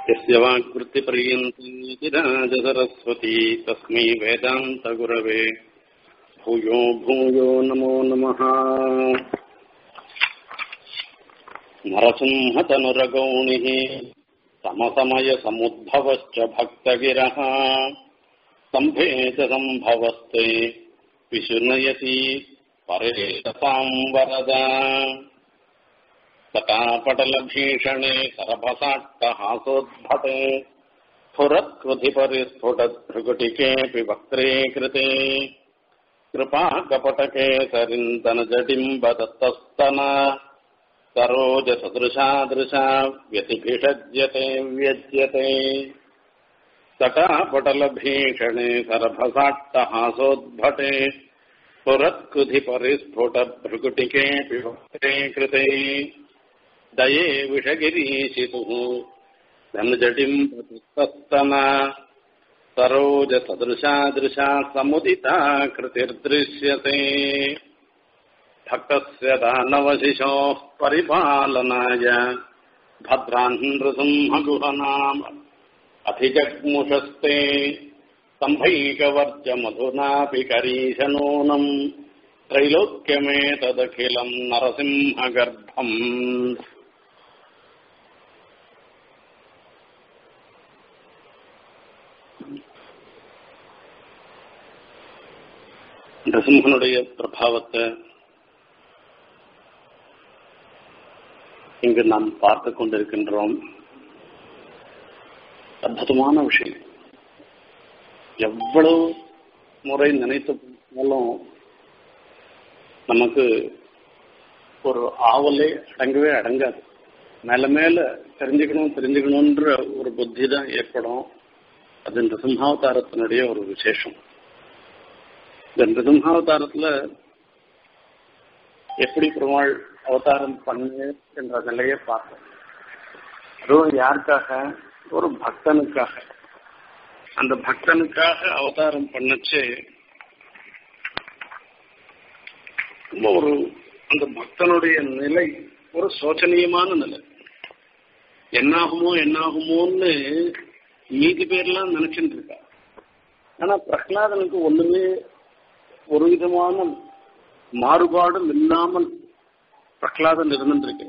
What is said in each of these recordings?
यस्य वाक्वृत्तिपर्यन्ती राजसरस्वती तस्मै वेदान्तगुरवे भूयो भूयो नमो नमः नरसिंहतनुरगौणिः समसमयसमुद्भवश्च भक्तगिरः सम्भेत सम्भवस्ते विशुनयति परेशताम् वरदा सटापटलभीषणे सरभसाट्टहासोद्भटे स्फुरत्कृधिपरिस्फुटद्भृगुटिकेऽपि वक्त्रे कृते कृपाकपटकेसरिन्दनजडिम्बदत्तस्तन सरोजसदृशादृशा व्यतिभिषज्यते व्यज्यते सटापटलभीषणे सरभसाट्टहासोद्भटे स्फुरत्कृधिपरिस्फुटभृकुटिकेऽपि वक्त्रे कृते दये विषगिरीशितुः धनजटिम्बतस्तन सरोजसदृशादृशा समुदिता कृतिर्दृश्यते भक्तस्य दानवशिशोः परिपालनाय भद्रान्नृसिंहगुहनाम अधिजग्मुषस्ते सम्भैकवर्जमधुनापि करीशनूनम् त्रैलोक्यमेतदखिलम् नरसिंहगर्भम् நரசிம்மனுடைய பிரபாவத்தை இங்கு நாம் பார்த்து கொண்டிருக்கின்றோம் அற்புதமான விஷயம் எவ்வளவு முறை நினைத்து போனாலும் நமக்கு ஒரு ஆவலே அடங்கவே அடங்காது மேல மேல தெரிஞ்சுக்கணும் தெரிஞ்சுக்கணுன்ற ஒரு புத்தி தான் ஏற்படும் அது இந்த சிம்ஹாவதாரத்தினுடைய ஒரு விசேஷம் இந்த நிருசிம்ஹாவதாரத்துல எப்படி பெருமாள் அவதாரம் பண்ணு என்ற நிலையை பார்த்தோம் அதுவும் யாருக்காக ஒரு பக்தனுக்காக அந்த பக்தனுக்காக அவதாரம் பண்ணச்சு ரொம்ப ஒரு அந்த பக்தனுடைய நிலை ஒரு சோச்சனீயமான நிலை என்னாகுமோ என்னாகுமோன்னு மீதி பேர்லாம் நினைச்சுட்டு இருக்கா ஆனா பிரகலாதனுக்கு ஒண்ணுமே ஒரு விதமான மாறுபாடும் இல்லாமல் பிரகலாதன் இருந்திருக்கு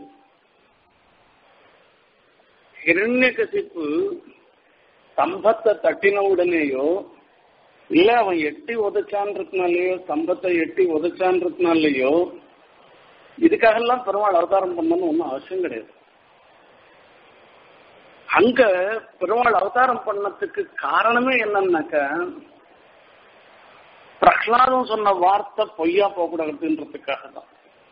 ஹிரண்ய கசிப்பு ஸ்தம்பத்தை தட்டின உடனேயோ இல்ல அவன் எட்டி உதச்சான்றதுனாலயோ ஸ்தம்பத்தை எட்டி உதச்சான்றதுனாலயோ இதுக்காகலாம் பெருமாள் அவதாரம் பண்ணணும்னு ஒன்றும் அவசியம் கிடையாது அங்க பெருமாள் அவதாரம் பண்ணதுக்கு காரணமே என்னன்னாக்க பிரகலாதம் சொன்ன வார்த்தை பொய்யா போகக்கூடாதுன்றதுக்காக தான்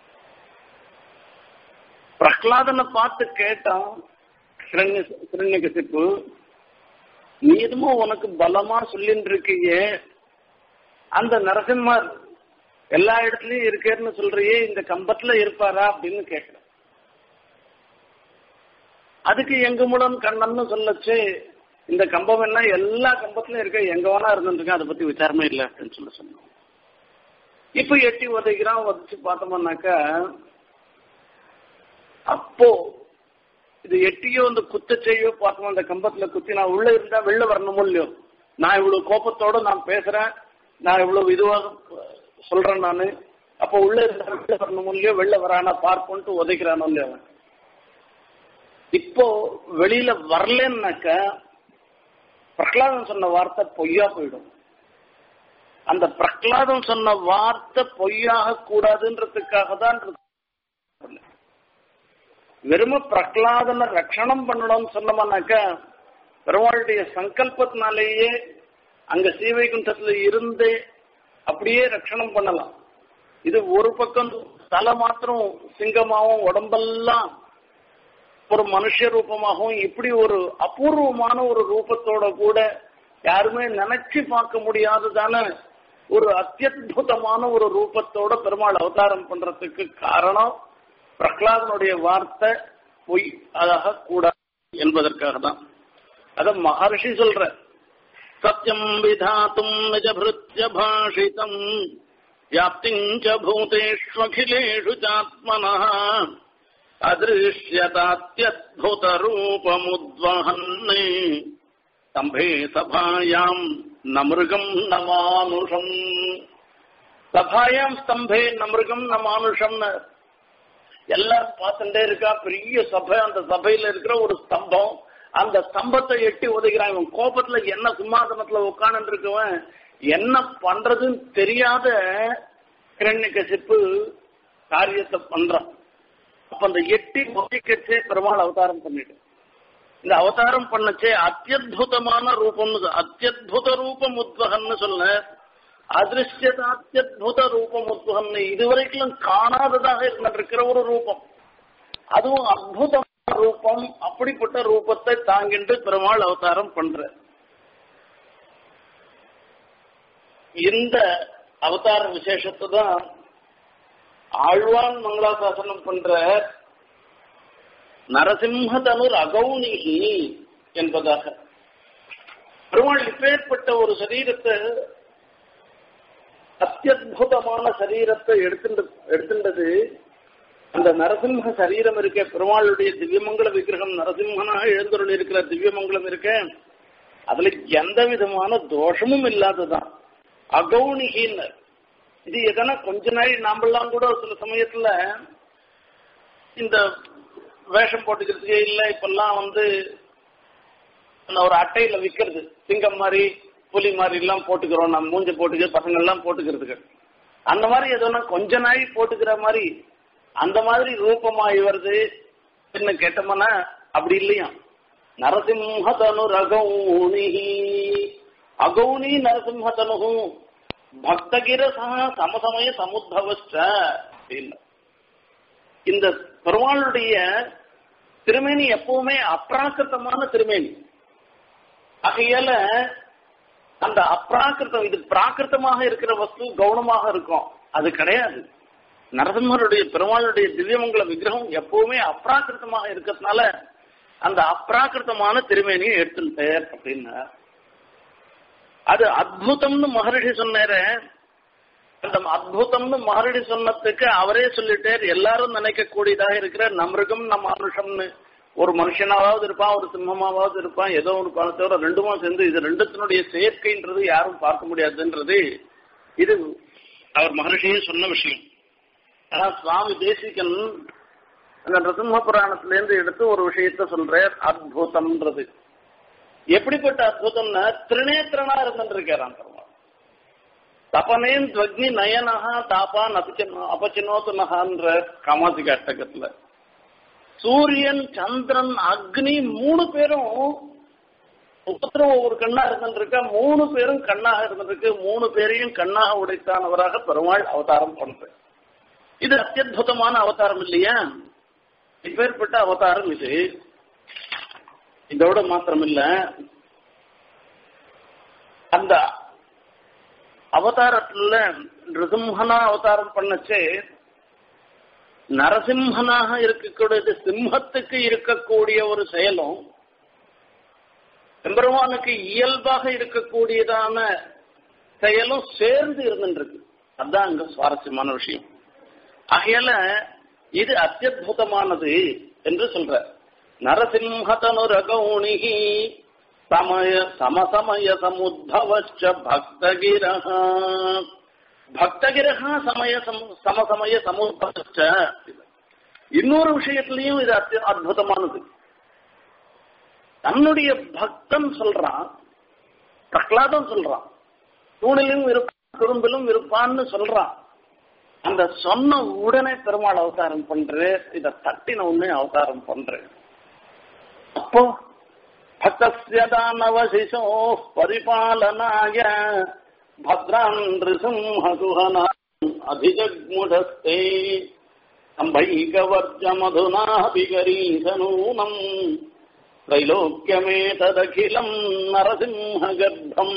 பிரகலாதனை பார்த்து கேட்டான் கிரண்ய கசிப்பு நீ எதுமோ உனக்கு பலமா சொல்லிட்டு இருக்கியே அந்த நரசிம்மர் எல்லா இடத்துலயும் இருக்கேன்னு சொல்றியே இந்த கம்பத்துல இருப்பாரா அப்படின்னு கேட்கிறேன் அதுக்கு எங்க மூலம் கண்ணன்னு சொல்லச்சு இந்த கம்பம் எல்லாம் எல்லா கம்பத்திலும் இருக்க எங்க வேணா இருந்துருக்கேன் அதை பத்தி விசாரமே இல்லை அப்படின்னு சொல்ல சொன்னோம் இப்ப எட்டி உதைக்கிறான் உதச்சு பார்த்தோம்னாக்கா அப்போ இது எட்டியோ இந்த குத்த செய்யோ பார்த்தோம் அந்த கம்பத்துல குத்தி நான் உள்ள இருந்தா வெளில வரணுமோ இல்லையோ நான் இவ்வளவு கோபத்தோட நான் பேசுறேன் நான் இவ்வளவு இதுவாக சொல்றேன் நானு அப்போ உள்ள இருந்தா வெளில வரணுமோ இல்லையோ வெளில வரானா பார்ப்போன்ட்டு உதைக்கிறானோ இல்லையோ இப்போ வெளியில வரலன்னாக்க பிரகலாதன் சொன்ன வார்த்தை பொய்யா போயிடும் அந்த பிரகலாதன் சொன்ன வார்த்தை பொய்யாக கூடாதுன்றதுக்காக தான் வெறும பிரகலாதனை ரட்சணம் பண்ணணும்னு சொன்னோம்னாக்க பெருமாளுடைய சங்கல்பத்தினாலேயே அங்க சீவைகுண்டத்துல இருந்து அப்படியே ரட்சணம் பண்ணலாம் இது ஒரு பக்கம் தலை மாத்திரம் சிங்கமாவும் உடம்பெல்லாம் ஒரு மனுஷ ரூபமாகவும் இப்படி ஒரு அபூர்வமான ஒரு ரூபத்தோட கூட யாருமே நினைச்சு பார்க்க முடியாததான ஒரு அத்தியுதமான ஒரு ரூபத்தோட பெருமாள் அவதாரம் பண்றதுக்கு காரணம் பிரகலாதனுடைய வார்த்தை பொய் அதாக கூடாது என்பதற்காக தான் அத மகர்ஷி சொல்ற சத்தியம் விதாத்தும் நிஜபிருத்திய பாஷிதம் வியாப்திஞ்ச பூதேஷ்வகிலேஷு சாத்மனா अदृश्यतात्यद्भुतरूपमुद्वहन् स्तम्भे सभायाम् न मृगम् न मानुषम् சபாயாம் ஸ்தம்பே ந மிருகம் ந மானுஷம்னு எல்லாரும் பார்த்துட்டே இருக்கா பெரிய சபை அந்த சபையில இருக்கிற ஒரு ஸ்தம்பம் அந்த ஸ்தம்பத்தை எட்டி உதைக்கிறான் இவன் கோபத்துல என்ன சிம்மாசனத்துல உட்காந்து இருக்கவன் என்ன பண்றதுன்னு தெரியாத கிரண்யகசிப்பு காரியத்தை பண்றான் அப்ப அந்த எட்டி உதைக்கச்சே பெருமாள் அவதாரம் பண்ணிட்டு இந்த அவதாரம் பண்ணச்சே அத்தியுதமான ரூபம் அத்தியுத ரூபம் உத்வகன்னு சொல்ல அதிருஷ்யதாத்தியுத ரூபம் உத்வகம் இதுவரைக்கும் காணாததாக இருந்திருக்கிற ஒரு ரூபம் அதுவும் அற்புதமான ரூபம் அப்படிப்பட்ட ரூபத்தை தாங்கிட்டு பெருமாள் அவதாரம் பண்ற இந்த அவதார விசேஷத்தை தான் ஆழ்வான் மங்களாசாசனம் பண்ற நரசிம்மதனுர் அகௌனிகி என்பதாக பெருமாள் இப்பேற்பட்ட ஒரு சரீரத்தை அத்தியுதமான சரீரத்தை எடுத்துட்டு எடுத்துட்டது அந்த நரசிம்ம சரீரம் இருக்க பெருமாளுடைய திவ்யமங்கல விக்கிரகம் நரசிம்மனாக எழுந்தருள் இருக்கிற திவ்யமங்கலம் இருக்க அதுல எந்த விதமான தோஷமும் இல்லாததான் அகௌனிகின்னு இது எதனா கொஞ்ச நாள் நாமெல்லாம் கூட சில சமயத்துல இந்த வேஷம் போட்டுக்கிறதுக்கே இல்லை இப்பெல்லாம் வந்து ஒரு அட்டையில விற்கிறது சிங்கம் மாதிரி புலி மாதிரி எல்லாம் போட்டுக்கிறோம் நம்ம மூஞ்ச போட்டுக்க பசங்க எல்லாம் போட்டுக்கிறதுக்கு அந்த மாதிரி எதனா கொஞ்ச நாள் போட்டுக்கிற மாதிரி அந்த மாதிரி ரூபமாயி வருது என்ன கேட்டோம்னா அப்படி இல்லையா நரசிம்ஹதனு ரகௌனி அகௌனி நரசிம்ஹதனு பக்தகிரசா சமசமய சமுத்தவச்ச அப்படின்னு இந்த பெருமாளுடைய திருமேனி எப்பவுமே அப்ராக்கிருத்தமான திருமேனி ஆகையால அந்த அப்ராக்கிருத்தம் இது பிராகிருத்தமாக இருக்கிற வஸ்து கவுனமாக இருக்கும் அது கிடையாது நரசிம்மருடைய பெருமாளுடைய திவ்யமங்கல விக்கிரகம் எப்பவுமே அப்ராக்கிருத்தமாக இருக்கிறதுனால அந்த அப்ராக்கிருத்தமான திருமேனியை எடுத்துட்டார் அப்படின்னு அது அத்புதம்னு மகரிஷி சொன்னார அந்த அத்புதம்னு மகரிஷி சொன்னதுக்கு அவரே சொல்லிட்டார் எல்லாரும் நினைக்கக்கூடியதாக இருக்கிற நமிருகம் நம் மனுஷம்னு ஒரு மனுஷனாவது இருப்பான் ஒரு சிம்மமாவது இருப்பான் ஏதோ ஒரு தவிர ரெண்டுமா சேர்ந்து இது ரெண்டுத்தினுடைய சேர்க்கைன்றது யாரும் பார்க்க முடியாதுன்றது இது அவர் மகர்ஷியே சொன்ன விஷயம் ஆனா சுவாமி தேசிகன் அந்த நரசிம்ம புராணத்திலேருந்து எடுத்து ஒரு விஷயத்த சொல்றார் அத்புதம்ன்றது எப்படிப்பட்ட அத்புதம்னா திருநேத்திரனா இருந்துருக்காரான் பெருமாள் தபனேன் துவக்னி நயனஹா தாப்பான் அபிச்சனோ அபச்சினோத்து நகான்ற காமாசிக அஷ்டகத்துல சூரியன் சந்திரன் அக்னி மூணு பேரும் ஒவ்வொருத்தரும் ஒவ்வொரு கண்ணா இருந்துருக்க மூணு பேரும் கண்ணாக இருந்திருக்கு மூணு பேரையும் கண்ணாக உடைத்தானவராக பெருமாள் அவதாரம் பண்ற இது அத்தியுதமான அவதாரம் இல்லையா இப்பேற்பட்ட அவதாரம் இது இதோட மாத்திரம் இல்ல அந்த அவதாரத்துல ரிசிம்ஹனா அவதாரம் பண்ணச்சே நரசிம்மனாக இருக்கக்கூடியது சிம்மத்துக்கு இருக்கக்கூடிய ஒரு செயலும் எம்பெருமானுக்கு இயல்பாக இருக்கக்கூடியதான செயலும் சேர்ந்து இருந்துருக்கு அதுதான் அங்க சுவாரஸ்யமான விஷயம் ஆகையால இது அத்தியுதமானது என்று சொல்ற நரசிம்ஹதனு ரகௌணிகி சமய சமசமய சமுத்தவச்ச பக்தகிரஹ பக்தகிரகா சமய சமசமய சமுத்தவச்ச இன்னொரு விஷயத்திலையும் இது அத்தி அற்புதமானது தன்னுடைய பக்தன் சொல்றான் பிரகலாதம் சொல்றான் தூணிலும் இருப்பான் துரும்பிலும் இருப்பான்னு சொல்றான் அந்த சொன்ன உடனே பெருமாள் அவதாரம் பண்ற இத தட்டின உடனே அவதாரம் பண்ற அப்போ பக்தசியதானவ சிசோ பரிபாலனாய भद्रान् नृसिंहसुहना अधिजग्मुढस्ते अम्भैकवर्जमधुनापि गरीशनूनम् त्रैलोक्यमेतदखिलम् நரசிம்மகர்ப்பம்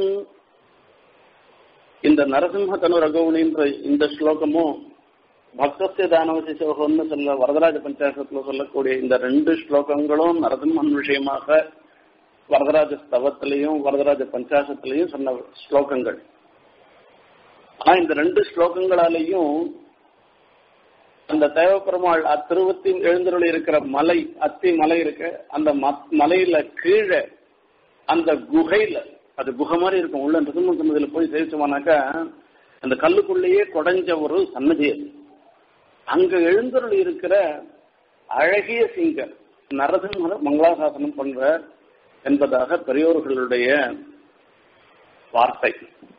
இந்த நரசிம்ம தனு ரகவுனின்ற இந்த ஸ்லோகமும் பக்தசிய தானவ சிசோகம்னு சொல்ல வரதராஜ பஞ்சாசத்துல சொல்லக்கூடிய இந்த ரெண்டு ஸ்லோகங்களும் நரசிம்மன் விஷயமாக வரதராஜ ஸ்தவத்திலையும் வரதராஜ பஞ்சாசத்திலையும் சொன்ன ஸ்லோகங்கள் ஆனா இந்த ரெண்டு ஸ்லோகங்களாலேயும் அந்த தேவப்பெருமாள் அத்திருவத்தி எழுந்தருள் இருக்கிற மலை அத்தி மலை இருக்கு அந்த மலையில கீழே அந்த குகையில அது குகை மாதிரி இருக்கும் உள்ள நிருசிம்ம சன்னதியில போய் சேவிச்சோம்னாக்கா அந்த கல்லுக்குள்ளேயே குடைஞ்ச ஒரு சன்னதி அது அங்க எழுந்தருள் இருக்கிற அழகிய சிங்கர் நரசிம்மர் மங்களாசாசனம் பண்ற என்பதாக பெரியோர்களுடைய வார்த்தை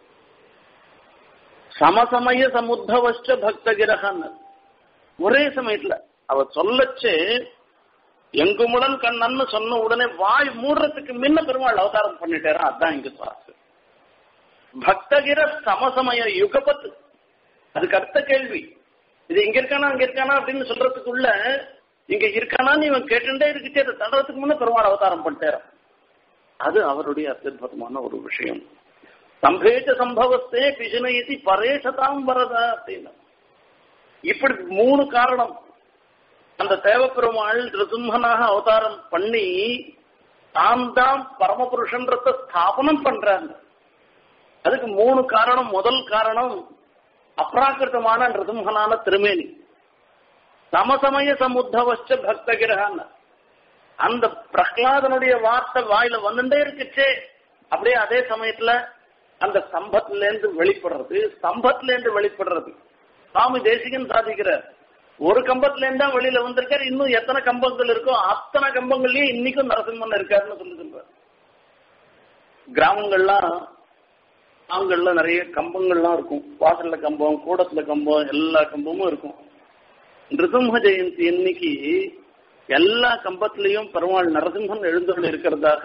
சமசமய சமுத்தவஷ்ட பக்தகிரகன் ஒரே சமயத்துல அவ சொல்லச்சு எங்குமுடன் கண்ணன்னு சொன்ன உடனே வாய் மூடுறதுக்கு முன்ன பெருமாள் அவதாரம் பண்ணிட்டாரா அதான் இங்க சுவாசு பக்தகிர சமசமய யுகபத்து அதுக்கு அர்த்த கேள்வி இது இங்க இருக்கானா அங்க இருக்கானா அப்படின்னு சொல்றதுக்குள்ள இங்க இருக்கானான்னு இவன் கேட்டுட்டே இருக்கிட்டே அதை தடுறதுக்கு முன்ன பெருமாள் அவதாரம் பண்ணிட்டாராம் அது அவருடைய அத்யுதமான ஒரு விஷயம் சம்பேச்ச சம்பவத்தே பிசினயதி பரேசதாம் வரதா அப்படின்னு இப்படி மூணு காரணம் அந்த தேவப்பெருமாள் ரிசும்மனாக அவதாரம் பண்ணி தாம் தான் பரமபுருஷன்றத ஸ்தாபனம் பண்றாங்க அதுக்கு மூணு காரணம் முதல் காரணம் அப்ராக்கிருத்தமான ரிசும்மனான திருமேனி சமசமய சமுத்தவச்ச பக்தகிரகான் அந்த பிரகலாதனுடைய வார்த்தை வாயில வந்துட்டே இருக்குச்சே அப்படியே அதே சமயத்துல அந்த ஸ்தம்பத்துல இருந்து வெளிப்படுறது ஸ்தம்பத்துல இருந்து வெளிப்படுறது சுவாமி தேசிகன் சாதிக்கிறார் ஒரு கம்பத்துல இருந்தா வெளியில வந்திருக்காரு இன்னும் எத்தனை கம்பங்கள் இருக்கோ அத்தனை கம்பங்கள்லயும் இன்னைக்கும் நரசிம்மன் இருக்காருன்னு சொல்லி சொல்றாரு கிராமங்கள்லாம் கிராமங்கள்ல நிறைய கம்பங்கள்லாம் இருக்கும் வாசல்ல கம்பம் கூடத்துல கம்பம் எல்லா கம்பமும் இருக்கும் நிருசிம்ம ஜெயந்தி இன்னைக்கு எல்லா கம்பத்திலையும் பெருமாள் நரசிம்மன் எழுந்தருள் இருக்கிறதாக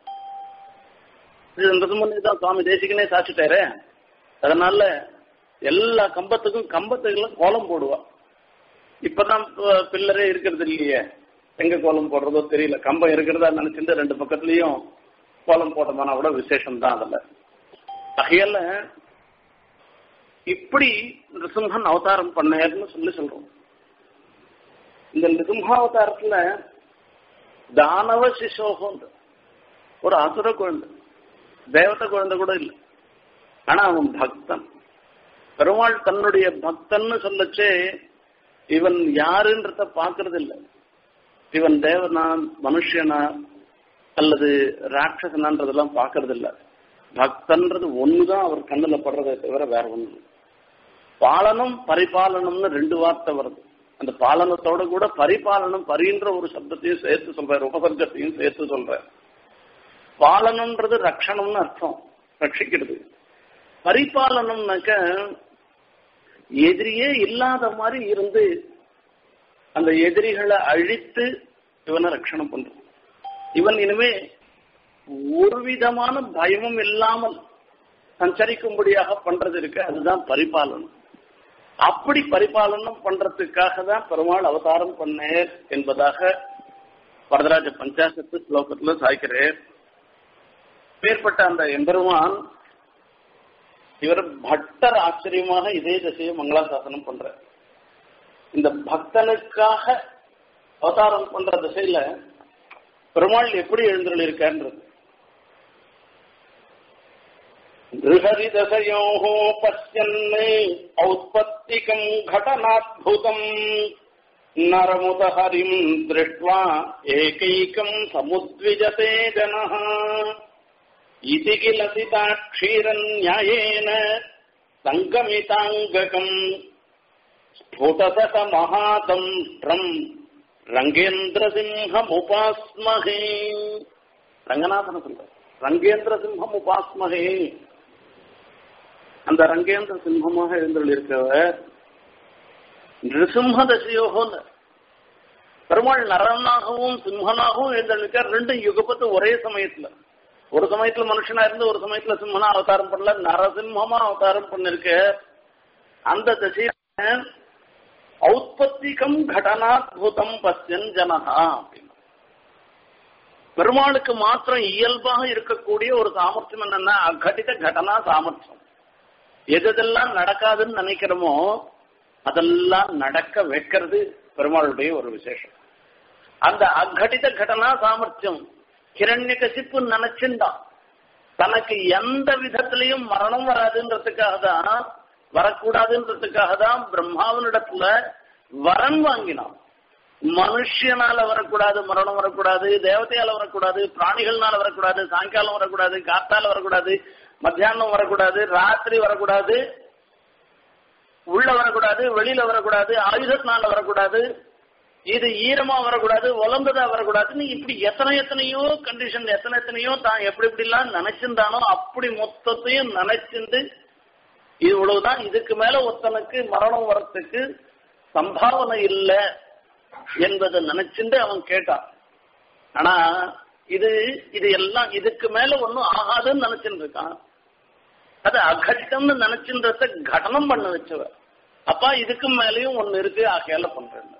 நரசிம்மன் தான் சுவாமி தேசிகனே சாச்சிட்டாரு அதனால எல்லா கம்பத்துக்கும் கம்பத்துக்கெல்லாம் கோலம் போடுவா இப்பதான் பில்லரே இருக்கிறது இல்லையே எங்க கோலம் போடுறதோ தெரியல கம்பம் இருக்கிறதா நினைச்சிட்டு ரெண்டு பக்கத்துலயும் கோலம் போட்டோம்னா கூட விசேஷம் தான் அதுல ஆகையால இப்படி நிருசிம்ஹன் அவதாரம் பண்ணாருன்னு சொல்லி சொல்றோம் இந்த நிருசிம்ஹாவதாரத்துல தானவ சிசோகம் ஒரு அசுர குழந்தை தேவத குழந்தை கூட இல்லை ஆனா அவன் பக்தன் பெருமாள் தன்னுடைய பக்தன்னு சொல்லச்சே இவன் யாருன்றத பாக்குறது இல்லை இவன் தேவனா மனுஷனா அல்லது ராட்சசனான்றதெல்லாம் பாக்குறது இல்ல பக்தன்றது ஒண்ணுதான் அவர் கண்ணுல படுறதை தவிர வேற ஒண்ணு பாலனம் பரிபாலனம்னு ரெண்டு வார்த்தை வருது அந்த பாலனத்தோட கூட பரிபாலனம் பரின்ற ஒரு சப்தத்தையும் சேர்த்து சொல்றாரு உபசர்க்கத்தையும் சேர்த்து சொல்றாரு பாலனம்ன்றது ரக்ஷணம்னு அர்த்தம் ரட்சிக்கிறது பரிபாலனம்னாக்க எதிரியே இல்லாத மாதிரி இருந்து அந்த எதிரிகளை அழித்து இவனை ரட்சணம் பண்றான் இவன் இனிமே ஒரு விதமான பயமும் இல்லாமல் சஞ்சரிக்கும்படியாக பண்றது இருக்கு அதுதான் பரிபாலனம் அப்படி பரிபாலனம் பண்றதுக்காக தான் பெருமாள் அவதாரம் பண்ணேர் என்பதாக வரதராஜ பஞ்சாசத்து ஸ்லோகத்துல சாய்க்கிறேன் பேர்பட்ட அந்த எம்பெருமான் இவர் பட்டர் ஆச்சரியமாக இதே திசையை மங்களாசாசனம் பண்ற இந்த பக்தனுக்காக அவதாரம் பண்ற திசையில பெருமாள் எப்படி எழுந்துள்ள இருக்கான்றது गृहरिदशयोः पश्यन् औत्पत्तिकम् घटनाद्भुतम् नरमुत हरिम् दृष्ट्वा एकैकम् समुद्विजते जनः इति किल सिताक्षीरन्यायेन सङ्गमिताङ्गकम् स्फुटतमहादंष्ट्रम् रङ्गेन्द्रसिंहमुपास्महे ரங்கநாதன் சொல்ற ரங்கேந்திர சிம்ஹம் உபாஸ்மகே அந்த ரங்கேந்திர சிம்மமாக எழுந்தருள் இருக்கவர் நிருசிம்ம தசையோகோன்னு பெருமாள் நரனாகவும் சிம்மனாகவும் எழுந்தருளிருக்கார் ரெண்டும் யுகப்பத்து ஒரே சமயத்துல ஒரு சமயத்துல மனுஷனா இருந்து ஒரு சமயத்துல சிம்மனா அவதாரம் பண்ணல நரசிம்மமா அவதாரம் பண்ணிருக்க அந்த திசையில ஔத்பத்திகம் கடனாத்புதம் பசியன் ஜனஹா அப்படின்னு பெருமாளுக்கு மாத்திரம் இயல்பாக இருக்கக்கூடிய ஒரு சாமர்த்தியம் என்னன்னா அகடித கடனா சாமர்த்தியம் எதெல்லாம் நடக்காதுன்னு நினைக்கிறோமோ அதெல்லாம் நடக்க வைக்கிறது பெருமாளுடைய ஒரு விசேஷம் அந்த அகடித கடனா சாமர்த்தியம் கிரண்ய கசிப்பு நினைச்சுண்டான் தனக்கு எந்த விதத்திலையும் மரணம் வராதுன்றதுக்காக தான் வரக்கூடாதுன்றதுக்காக தான் பிரம்மாவனிடத்துல வரன் வாங்கினான் மனுஷனால வரக்கூடாது மரணம் வரக்கூடாது தேவதையால வரக்கூடாது பிராணிகள்னால வரக்கூடாது சாயங்காலம் வரக்கூடாது காத்தால வரக்கூடாது மத்தியானம் வரக்கூடாது ராத்திரி வரக்கூடாது உள்ள வரக்கூடாது வெளியில வரக்கூடாது ஆயுதத்தினால வரக்கூடாது இது ஈரமா வரக்கூடாது உலர்ந்ததா வரக்கூடாதுன்னு இப்படி எத்தனை எத்தனையோ கண்டிஷன் எத்தனை எத்தனையோ தான் எப்படி எப்படி எல்லாம் நினைச்சிருந்தானோ அப்படி மொத்தத்தையும் நினைச்சிருந்து இவ்வளவுதான் இதுக்கு மேல ஒருத்தனுக்கு மரணம் வரத்துக்கு சம்பாவனை இல்லை என்பதை நினைச்சுட்டு அவன் கேட்டான் ஆனா இது இது எல்லாம் இதுக்கு மேல ஒன்னும் ஆகாதுன்னு நினைச்சுட்டு இருக்கான் அது அகட்டம்னு நினைச்சுன்றத கடனம் பண்ண வச்சவ அப்பா இதுக்கு மேலயும் ஒண்ணு இருக்கு ஆகையால பண்றேன்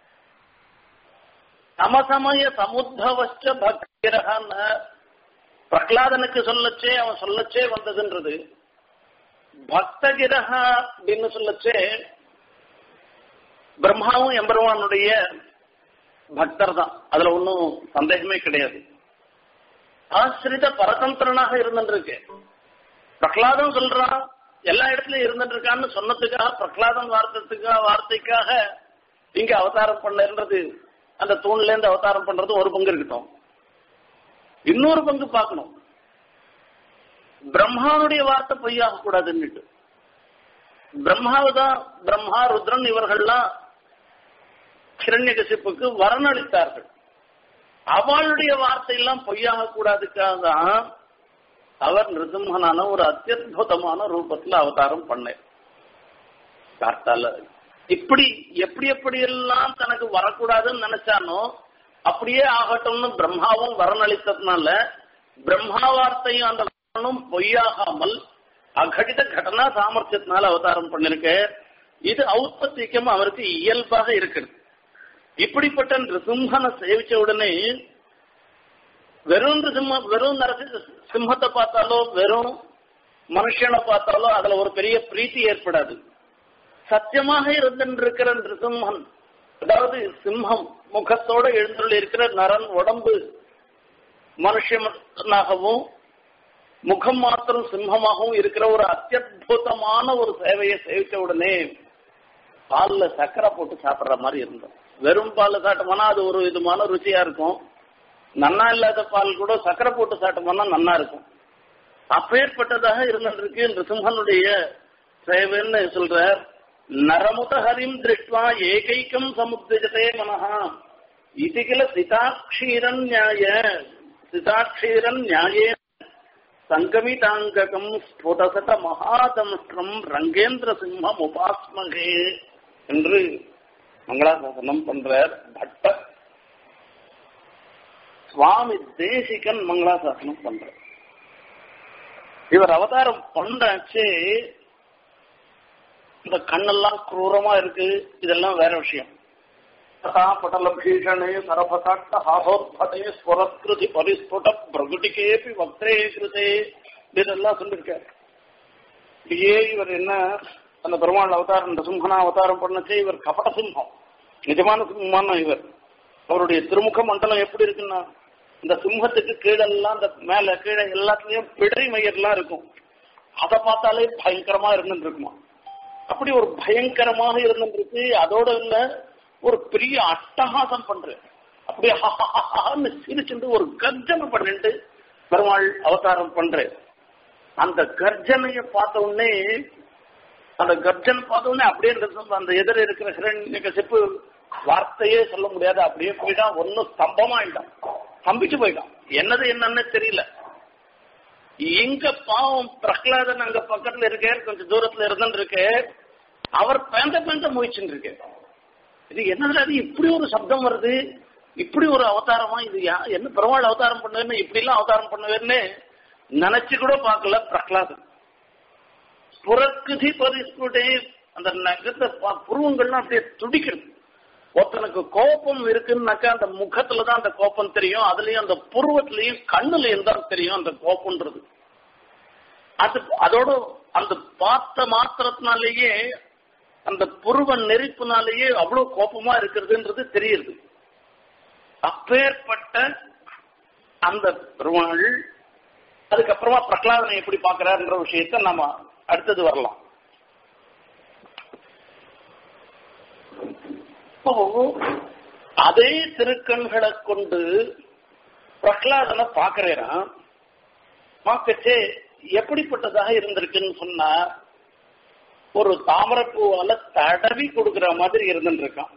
சமசமய சமுத்தவச்ச பக்திரகான் பிரகலாதனுக்கு சொல்லச்சே அவன் சொல்லச்சே வந்ததுன்றது பக்தகிரகா அப்படின்னு சொல்லச்சே பிரம்மாவும் எம்பெருமானுடைய பக்தர் தான் அதுல ஒன்றும் சந்தேகமே கிடையாது ஆசிரித பரதந்திரனாக இருந்துருக்கு பிரகலாதம் சொல்றான் எல்லா இடத்துலயும் இருந்துட்டு இருக்கான்னு சொன்னதுக்காக பிரகலாதம் வார்த்தைக்காக வார்த்தைக்காக இங்க அவதாரம் பண்ணன்றது அந்த தூண்ல இருந்து அவதாரம் பண்றது ஒரு பங்கு இருக்கட்டும் இன்னொரு பங்கு பார்க்கணும் பிரம்மாவுடைய வார்த்தை பொய்யாக கூடாதுன்னுட்டு பிரம்மாவுதான் பிரம்மா ருத்ரன் இவர்கள்லாம் கிரண்யகசிப்புக்கு வரணளித்தார்கள் அவளுடைய வார்த்தையெல்லாம் பொய்யாக கூடாதுக்காக தான் அவர் நிருசிம்மனான ஒரு அத்தியுதமான ரூபத்துல அவதாரம் பண்ணார் கார்த்தால இப்படி எப்படி எப்படி எல்லாம் தனக்கு வரக்கூடாதுன்னு நினைச்சானோ அப்படியே ஆகட்டும்னு பிரம்மாவும் வரணளித்ததுனால பிரம்மா வார்த்தையும் அந்த வரணும் பொய்யாகாமல் அகடித கடனா சாமர்த்தியத்தினால அவதாரம் பண்ணிருக்க இது ஔத்பத்தியம் அவருக்கு இயல்பாக இருக்கிறது இப்படிப்பட்ட நிருசிம்மனை சேவிச்ச உடனே வெறும் நிருசிம்ம வெறும் நரசி சிம்மத்தை பார்த்தாலோ வெறும் மனுஷனை பார்த்தாலோ அதுல ஒரு பெரிய பிரீத்தி ஏற்படாது சத்தியமாக இருந்திருக்கிற நிருசிம்மன் அதாவது சிம்மம் முகத்தோட எழுந்துள்ள இருக்கிற நரன் உடம்பு மனுஷனாகவும் முகம் மாத்திரம் சிம்மமாகவும் இருக்கிற ஒரு அத்தியுதமான ஒரு சேவையை சேவிச்ச உடனே பால்ல சக்கரை போட்டு சாப்பிடுற மாதிரி இருந்தோம் வெறும் பால் சாப்பிட்டோம்னா அது ஒரு விதமான ருச்சியா இருக்கும் நன்னா இல்லாத பால் கூட சக்கரை போட்டு சாப்பிட்டோம்னா நன்னா இருக்கும் அப்பேற்பட்டதாக இருந்திருக்கு நிருசிம்மனுடைய சேவைன்னு சொல்ற நரமுத ஹரிம் திருஷ்டுவா ஏகைக்கம் சமுத்திஜதே மனஹா இது கில சிதாட்சீரன் நியாய சிதாட்சீரன் நியாயே சங்கமிதாங்ககம் ஸ்புடசத மகாதம்ஸ்ரம் ரங்கேந்திர சிம்மம் உபாஸ்மகே என்று மங்களாசாசனம் பண்றார் பட்ட சுவாமி தேசிகன் மங்களாசாசனம் பண்றார் இவர் அவதாரம் பண்றாச்சே இந்த கண்ணெல்லாம் குரூரமா இருக்கு இதெல்லாம் வேற விஷயம் பட்டல பீஷணே சரபசாட்ட ஹாசோத்பதே ஸ்வரத்கிருதி பரிஸ்புட பிரகுடிகேபி வக்ரே கிருதே இதெல்லாம் சொல்லிருக்காரு இப்படியே இவர் என்ன அந்த பெருமாள் அவதாரம் இந்த சிம்மனா அவதாரம் பண்ணச்சே இவர் கபட சிம்மம் நிஜமான சிம்மமான இவர் அவருடைய திருமுக மண்டலம் எப்படி இருக்குன்னா இந்த சிம்மத்துக்கு கீழெல்லாம் இந்த மேல கீழே எல்லாத்துலயும் பிடரி மயிர்லாம் இருக்கும் அதை பார்த்தாலே பயங்கரமா இருந்துட்டு இருக்குமா அப்படி ஒரு பயங்கரமாக இருந்துருக்கு அதோட இல்ல ஒரு பெரிய அட்டகாசம் பண்ற அப்படியே ஹஹஹஹன்னு சிரிச்சுட்டு ஒரு கர்ஜனை பண்ணிட்டு பெருமாள் அவதாரம் பண்ற அந்த கர்ஜனைய பார்த்த உடனே அந்த கர்ஜன் பார்த்த உடனே அப்படியே இருந்த அந்த எதிர இருக்கிற ஹிரண்ய செப்பு வார்த்தையே சொல்ல முடியாது அப்படியே போயிட்டான் ஒன்னும் ஸ்தம்பமாயிட்டான் ஸ்தம்பிச்சு போயிட்டான் என்னது என்னன்னு தெரியல எங்க பாவம் பிரகலாதன் அங்க பக்கத்துல இருக்கார் கொஞ்சம் தூரத்துல இருந்துட்டு இருக்கு அவர் பேந்த பேந்த முயற்சின்னு இருக்கு இது என்னதுல அது இப்படி ஒரு சப்தம் வருது இப்படி ஒரு அவதாரமா இது யா- என்ன பெருமாள் அவதாரம் பண்ணுவேன்னு இப்படி எல்லாம் அவதாரம் பண்ணுவேன்னு நினைச்சு கூட பார்க்கல பிரகலாதன் புறக்குதி பரிஸ்புடே அந்த நகத்தை பா- புருவங்கள்லாம் அப்படியே துடிக்கிறது ஒருத்தனுக்கு கோபம் இருக்குன்னாக்கா அந்த முகத்துல தான் அந்த கோபம் தெரியும் அதுலயும் அந்த புருவத்திலையும் கண்ணுலயும் தான் தெரியும் அந்த கோபம்ன்றது அது அதோட அந்த பார்த்த மாத்திரத்தினாலேயே அந்த புருவ நெருப்புனாலேயே அவ்வளவு கோபமா இருக்கிறதுன்றது தெரியுது அப்பேற்பட்ட அந்த பெருமாள் அதுக்கப்புறமா பிரகலாதனை எப்படி பார்க்கிறாருன்ற விஷயத்த நம்ம அடுத்தது வரலாம் இப்போ அதே திருக்கண்களை கொண்டு பிரகலாதனை பாக்குறான் பார்க்கச்சே எப்படிப்பட்டதாக இருந்திருக்குன்னு சொன்னா ஒரு தாமரப்பூவால தடவி கொடுக்கிற மாதிரி இருந்துட்டு இருக்கான்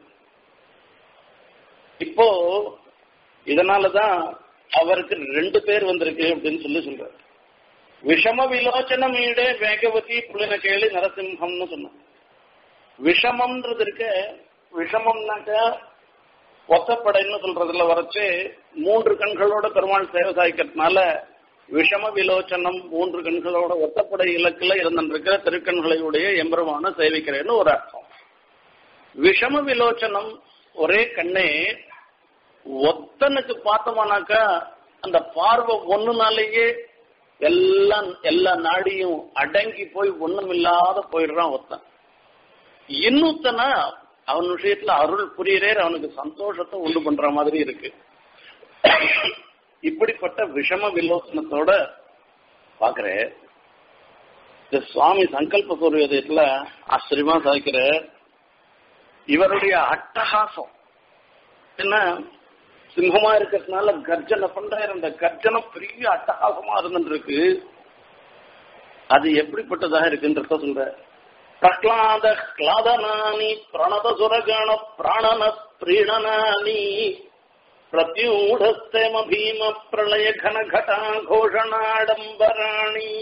இப்போ இதனாலதான் அவருக்கு ரெண்டு பேர் வந்திருக்கு அப்படின்னு சொல்லி சொல்றாரு விஷம விலோச்சனம் ஈடே வேகவதி புலின கேளு நரசிம்ஹம்னு சொன்னான் விஷமம்ன்றது இருக்க விஷமம்னாக்க ஒத்தப்படைன்னு சொல்றதுல வரைச்சு மூன்று கண்களோட பெருமாள் சேவை சாய்க்கிறதுனால விஷம விலோச்சனம் மூன்று கண்களோட ஒத்தப்படை இலக்குல இருந்திருக்கிற திருக்கண்களையுடைய எம்பெருமான சேவிக்கிறேன்னு ஒரு அர்த்தம் விஷம விலோச்சனம் ஒரே கண்ணே ஒத்தனுக்கு பார்த்தோமானாக்கா அந்த பார்வை ஒண்ணுனாலேயே எல்லாம் எல்லா நாடியும் அடங்கி போய் ஒண்ணும் இல்லாத போயிடுறான் ஒத்தன் இன்னொத்தனா அவன் விஷயத்துல அருள் புரியறே அவனுக்கு சந்தோஷத்தை உண்டு பண்ற மாதிரி இருக்கு இப்படிப்பட்ட விஷம விலோசனத்தோட பாக்குறேன் இந்த சுவாமி சங்கல்ப சூரியதயத்துல ஆச்சரியமா சாய்க்கிற இவருடைய அட்டகாசம் என்ன சிம்மமா இருக்கிறதுனால கர்ஜனை பண்றாரு அந்த கர்ஜனம் பெரிய அட்டகாசமா இருந்துருக்கு அது எப்படிப்பட்டதாக இருக்குன்றத சொல்ற பிரகலாத கிளாதனானி பிரணத சுரகண பிராணன பிரீணனானி பிரத்யூடஸ்தேம பீம பிரளய கன கடா கோஷணாடம்பராணி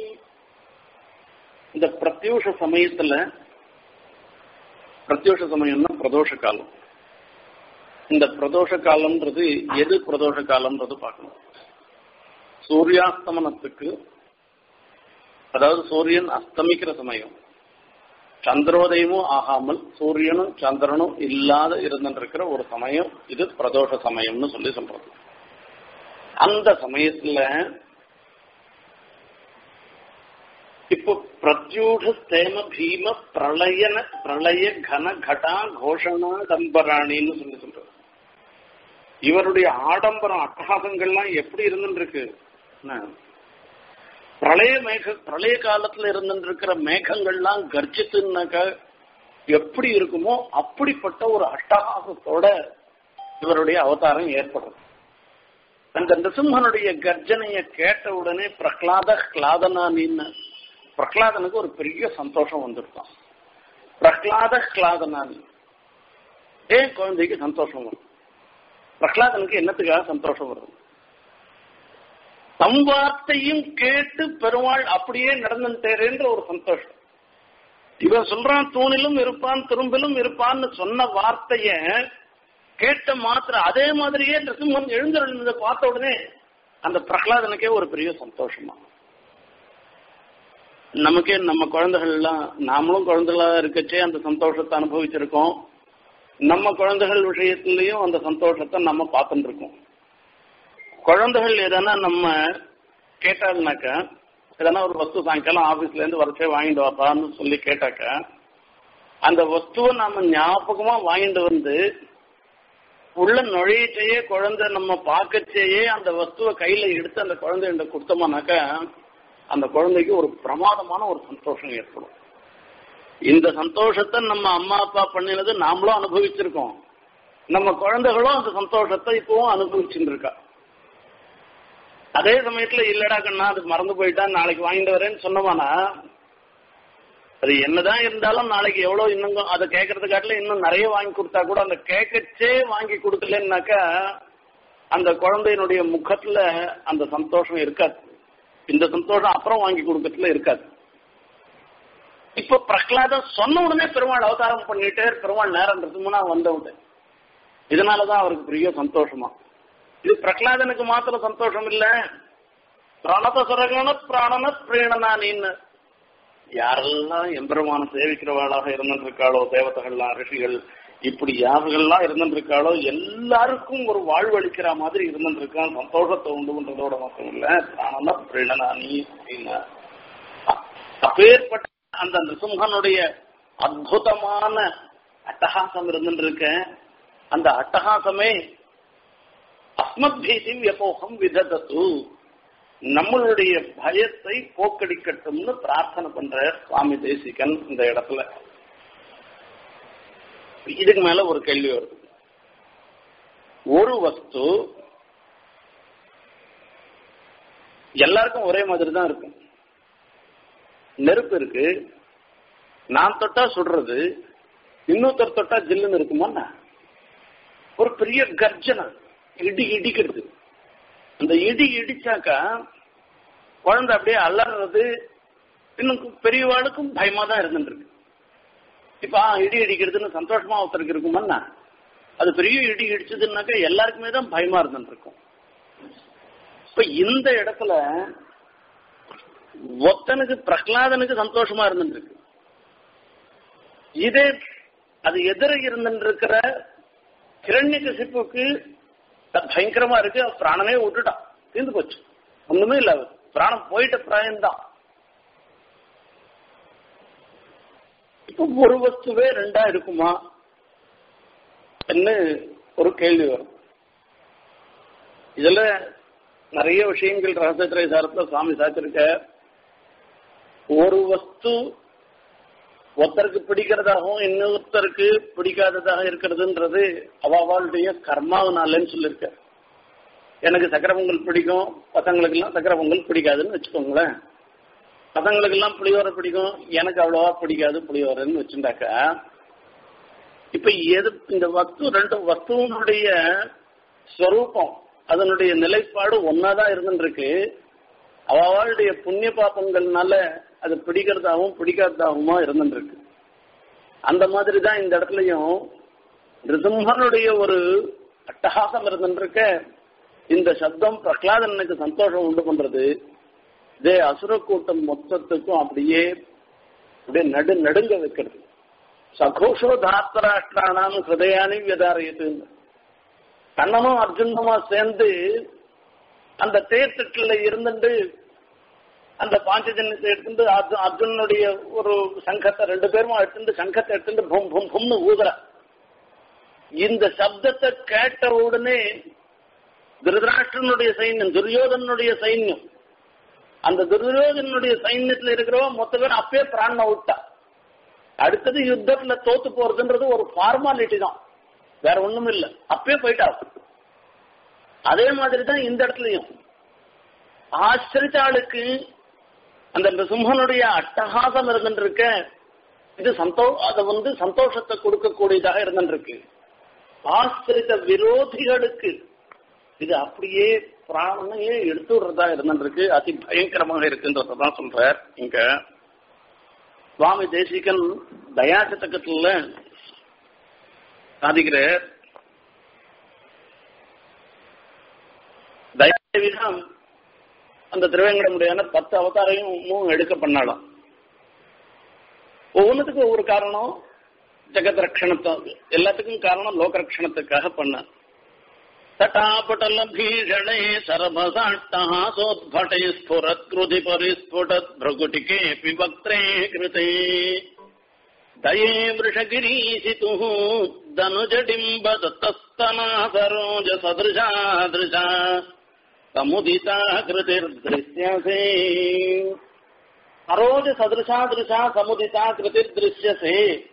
இந்த பிரத்யூஷ சமயத்துல பிரத்யூஷ சமயம்னா பிரதோஷ காலம் இந்த பிரதோஷ காலம்ன்றது எது பிரதோஷ காலம்ன்றது பார்க்கணும் சூரியாஸ்தமனத்துக்கு அதாவது சூரியன் அஸ்தமிக்கிற சமயம் சந்திரோதயமும் ஆகாமல் சூரியனும் சந்திரனும் இல்லாத இருந்துருக்கிற ஒரு சமயம் இது பிரதோஷ சமயம்னு சொல்லி சொல்றது அந்த சமயத்துல இப்போ பிரத்யூட ஸ்தேம பீம பிரளயன பிரளய கன கடா கோஷணா டம்பராணின்னு சொல்லி சொல்றது இவருடைய ஆடம்பரம் அட்டகாசங்கள்லாம் எப்படி இருந்துருக்கு பிரளய மேக பிரளய காலத்துல இருந்துருக்கிற மேகங்கள்லாம் கர்ஜித்துனாக்க எப்படி இருக்குமோ அப்படிப்பட்ட ஒரு அட்டகாசத்தோட இவருடைய அவதாரம் ஏற்படுறது அந்த நிருசிம்மனுடைய கர்ஜனைய கேட்ட உடனே பிரகலாத கிளாதனானின்னு பிரகலாதனுக்கு ஒரு பெரிய சந்தோஷம் வந்திருக்கான் பிரகலாத கிளாதனானி ஏன் குழந்தைக்கு சந்தோஷம் வரும் பிரகலாதனுக்கு என்னத்துக்காக சந்தோஷம் வருது தம் வார்த்தையும் கேட்டு பெருமாள் அப்படியே நடந்துட்டேன்ற ஒரு சந்தோஷம் இவன் சொல்றான் தூணிலும் இருப்பான் திரும்பிலும் இருப்பான்னு சொன்ன வார்த்தைய கேட்ட மாத்திரம் அதே மாதிரியே நிருசிம்மன் எழுந்திருந்ததை பார்த்த உடனே அந்த பிரகலாதனுக்கே ஒரு பெரிய சந்தோஷமா நமக்கே நம்ம குழந்தைகள் எல்லாம் நாமளும் குழந்தைகளா இருக்கச்சே அந்த சந்தோஷத்தை அனுபவிச்சிருக்கோம் நம்ம குழந்தைகள் விஷயத்திலையும் அந்த சந்தோஷத்தை நம்ம பார்த்துட்டு இருக்கோம் குழந்தைகள் எதனா நம்ம கேட்டாங்கனாக்கா எதனா ஒரு வஸ்து சாயங்காலம் ஆபீஸ்ல இருந்து வரச்சே வாங்கிட்டு வாப்பான்னு சொல்லி கேட்டாக்கா அந்த வஸ்துவை நாம ஞாபகமா வாங்கிட்டு வந்து உள்ள நுழையச்சேயே குழந்தை நம்ம பார்க்கச்சேயே அந்த வஸ்துவை கையில எடுத்து அந்த குழந்தைகிட்ட கொடுத்தோம்னாக்கா அந்த குழந்தைக்கு ஒரு பிரமாதமான ஒரு சந்தோஷம் ஏற்படும் இந்த சந்தோஷத்தை நம்ம அம்மா அப்பா பண்ணினது நாமளும் அனுபவிச்சிருக்கோம் நம்ம குழந்தைகளும் அந்த சந்தோஷத்தை இப்பவும் அனுபவிச்சுட்டு இருக்கா அதே சமயத்துல இல்லடா கண்ணா அது மறந்து போயிட்டா நாளைக்கு வாங்கிட்டு வரேன்னு சொன்னோமானா அது என்னதான் இருந்தாலும் நாளைக்கு எவ்வளவு இன்னும் அதை கேட்கறது காட்டில இன்னும் நிறைய வாங்கி கொடுத்தா கூட அந்த கேட்கச்சே வாங்கி கொடுக்கலன்னாக்கா அந்த குழந்தையினுடைய முகத்துல அந்த சந்தோஷம் இருக்காது இந்த சந்தோஷம் அப்புறம் வாங்கி கொடுக்கறதுல இருக்காது இப்ப பிரகலாதம் சொன்ன உடனே பெருமாள் அவதாரம் பண்ணிட்டு பெருமாள் நேரம் இருக்குமுன்னா வந்த உடனே இதனாலதான் அவருக்கு பெரிய சந்தோஷமா இது பிரகலாதனுக்கு மாத்திரம் சந்தோஷம் இல்ல பிரணத சுரகண பிராணன பிரேணனானின்னு யாரெல்லாம் எம்பெருமான சேவிக்கிறவாளாக இருந்திருக்காளோ தேவதைகள்லாம் ரிஷிகள் இப்படி யாருகள்லாம் இருந்திருக்காளோ எல்லாருக்கும் ஒரு வாழ்வளிக்கிற மாதிரி இருந்திருக்கான் சந்தோஷத்தை உண்டு பண்றதோட மட்டும் இல்ல பிராணன பிரேணனானி அப்படின்னு அப்பேற்பட்ட அந்த நிருசிம்ஹனுடைய அற்புதமான அட்டகாசம் இருந்துருக்க அந்த அட்டகாசமே அஸ்மத் பீதி வியபோகம் விததத்து நம்மளுடைய பயத்தை போக்கடிக்கட்டும்னு பிரார்த்தனை பண்ற சுவாமி தேசிகன் இந்த இடத்துல இதுக்கு மேல ஒரு கேள்வி வருது ஒரு வஸ்து எல்லாருக்கும் ஒரே மாதிரி தான் இருக்கும் நெருப்பு இருக்கு நான் தொட்டா சுடுறது இன்னொருத்தர் தொட்டா ஜில்லுன்னு இருக்குமா ஒரு பெரிய கர்ஜனை இடி இடிக்கிறது அந்த இடி இடிச்சாக்கா குழந்தை அப்படியே அலறது இன்னும் பெரியவாளுக்கும் பயமா தான் இருந்துருக்கு இப்ப ஆ, இடி இடிக்கிறதுன்னு சந்தோஷமா ஒருத்தருக்கு இருக்குமா அது பெரிய இடி இடிச்சதுன்னாக்கா எல்லாருக்குமே தான் பயமா இருந்துருக்கும் இப்ப இந்த இடத்துல ஒத்தனுக்கு பிரகலாதனுக்கு சந்தோஷமா இருந்துருக்கு இதே அது எதிர இருந்துருக்கிற கிரண்ய கசிப்புக்கு பயங்கரமா இருக்கு அவன் பிராணனே விட்டுட்டான் தீர்ந்து போச்சு ஒண்ணுமே இல்ல அவர். பிராணம் போயிட்ட பிராயம்தான் இப்ப ஒரு வஸ்துவே ரெண்டா இருக்குமா என்ன ஒரு கேள்வி வரும் இதுல நிறைய விஷயங்கள் ரகசியத்திரை சாரத்துல சுவாமி சாத்திருக்க ஒரு வஸ்து ஒருத்தருக்கு பிடிக்கிறதாகவும் இன்னொருத்தருக்கு பிடிக்காததாக இருக்கிறதுன்றது அவளுடைய கர்மாவனாலன்னு சொல்லியிருக்க எனக்கு சக்கரை பொங்கல் பிடிக்கும் பசங்களுக்கு எல்லாம் சக்கரை பொங்கல் பிடிக்காதுன்னு வச்சுக்கோங்களேன் பசங்களுக்கு எல்லாம் புளியோரை பிடிக்கும் எனக்கு அவ்வளவா பிடிக்காது புளியோரைன்னு வச்சுட்டாக்கா இப்ப எது இந்த வஸ்து ரெண்டு வஸ்துவனுடைய ஸ்வரூபம் அதனுடைய நிலைப்பாடு ஒன்னாதான் இருந்துருக்கு அவளுடைய புண்ணிய பாப்பங்கள்னால அது பிடிக்கிறதாகவும் பிடிக்காததாகவுமா இருந்துருக்கு அந்த மாதிரி தான் இந்த இடத்துலயும் ரிசிம்மனுடைய ஒரு அட்டகாசம் இருந்துருக்க இந்த சப்தம் பிரகலாதனுக்கு சந்தோஷம் உண்டு பண்றது இதே அசுர கூட்டம் மொத்தத்துக்கும் அப்படியே அப்படியே நடு நடுங்க வைக்கிறது சகோஷோ தாத்தராஷ்டிரானாம் ஹிருதயானி வியதாரியத்து கண்ணனும் அர்ஜுனமா சேர்ந்து அந்த தேர்தட்டில் இருந்துட்டு அந்த பாஞ்சஜன்யத்தை எடுத்துட்டு அர்ஜுன் அர்ஜுனனுடைய ஒரு சங்கத்தை ரெண்டு பேரும் எடுத்துட்டு சங்கத்தை எடுத்துட்டு பூம் பூம் பூம்னு ஊதுற இந்த சப்தத்தை கேட்ட உடனே திருதராஷ்டிரனுடைய சைன்யம் துரியோதனுடைய சைன்யம் அந்த துரியோதனுடைய சைன்யத்துல இருக்கிறவ மொத்த பேர் அப்பயே பிராண விட்டா அடுத்தது யுத்தத்துல தோத்து போறதுன்றது ஒரு ஃபார்மாலிட்டி தான் வேற ஒண்ணும் இல்ல அப்பயே போயிட்டா அதே மாதிரி தான் இந்த இடத்துலயும் ஆச்சரித்த ஆளுக்கு அந்த நிருசிம்மனுடைய அட்டகாசம் இருந்துருக்க இது சந்தோ அதை வந்து சந்தோஷத்தை கொடுக்கக்கூடியதாக இருந்துருக்கு ஆச்சரித்த விரோதிகளுக்கு இது அப்படியே பிராணனையே எடுத்து விடுறதா இருந்துருக்கு அதி பயங்கரமாக இருக்குன்றதான் சொல்றார் இங்க சுவாமி தேசிகன் தயாசதகத்துல சாதிக்கிறார் தயாதேவிதான் அந்த திருவேங்கடமுடியான பத்து அவதாரையும் எடுக்க பண்ணலாம் ஒவ்வொன்றுத்துக்கும் ஒவ்வொரு காரணம் ஜெகத் ரட்சணத்தை எல்லாத்துக்கும் காரணம் லோக ரட்சணத்துக்காக பண்ண தட்டாபட்டல பீஷணே சரபசாட்டஹாசோத்பட்டை ஸ்புரத் கிருதி பரிஸ்புடத் பிரகுட்டிகே விவக்திரே கிருதே दये वृषगिरीशितुः दनुजडिम्ब दत्तस्तना सरोज सदृशा दृशा समुदिता कृतिर्दृश्यसे சரோஜ சதுருஷா திருஷா சமுதிதா கிருதிர் திருஷ்யசே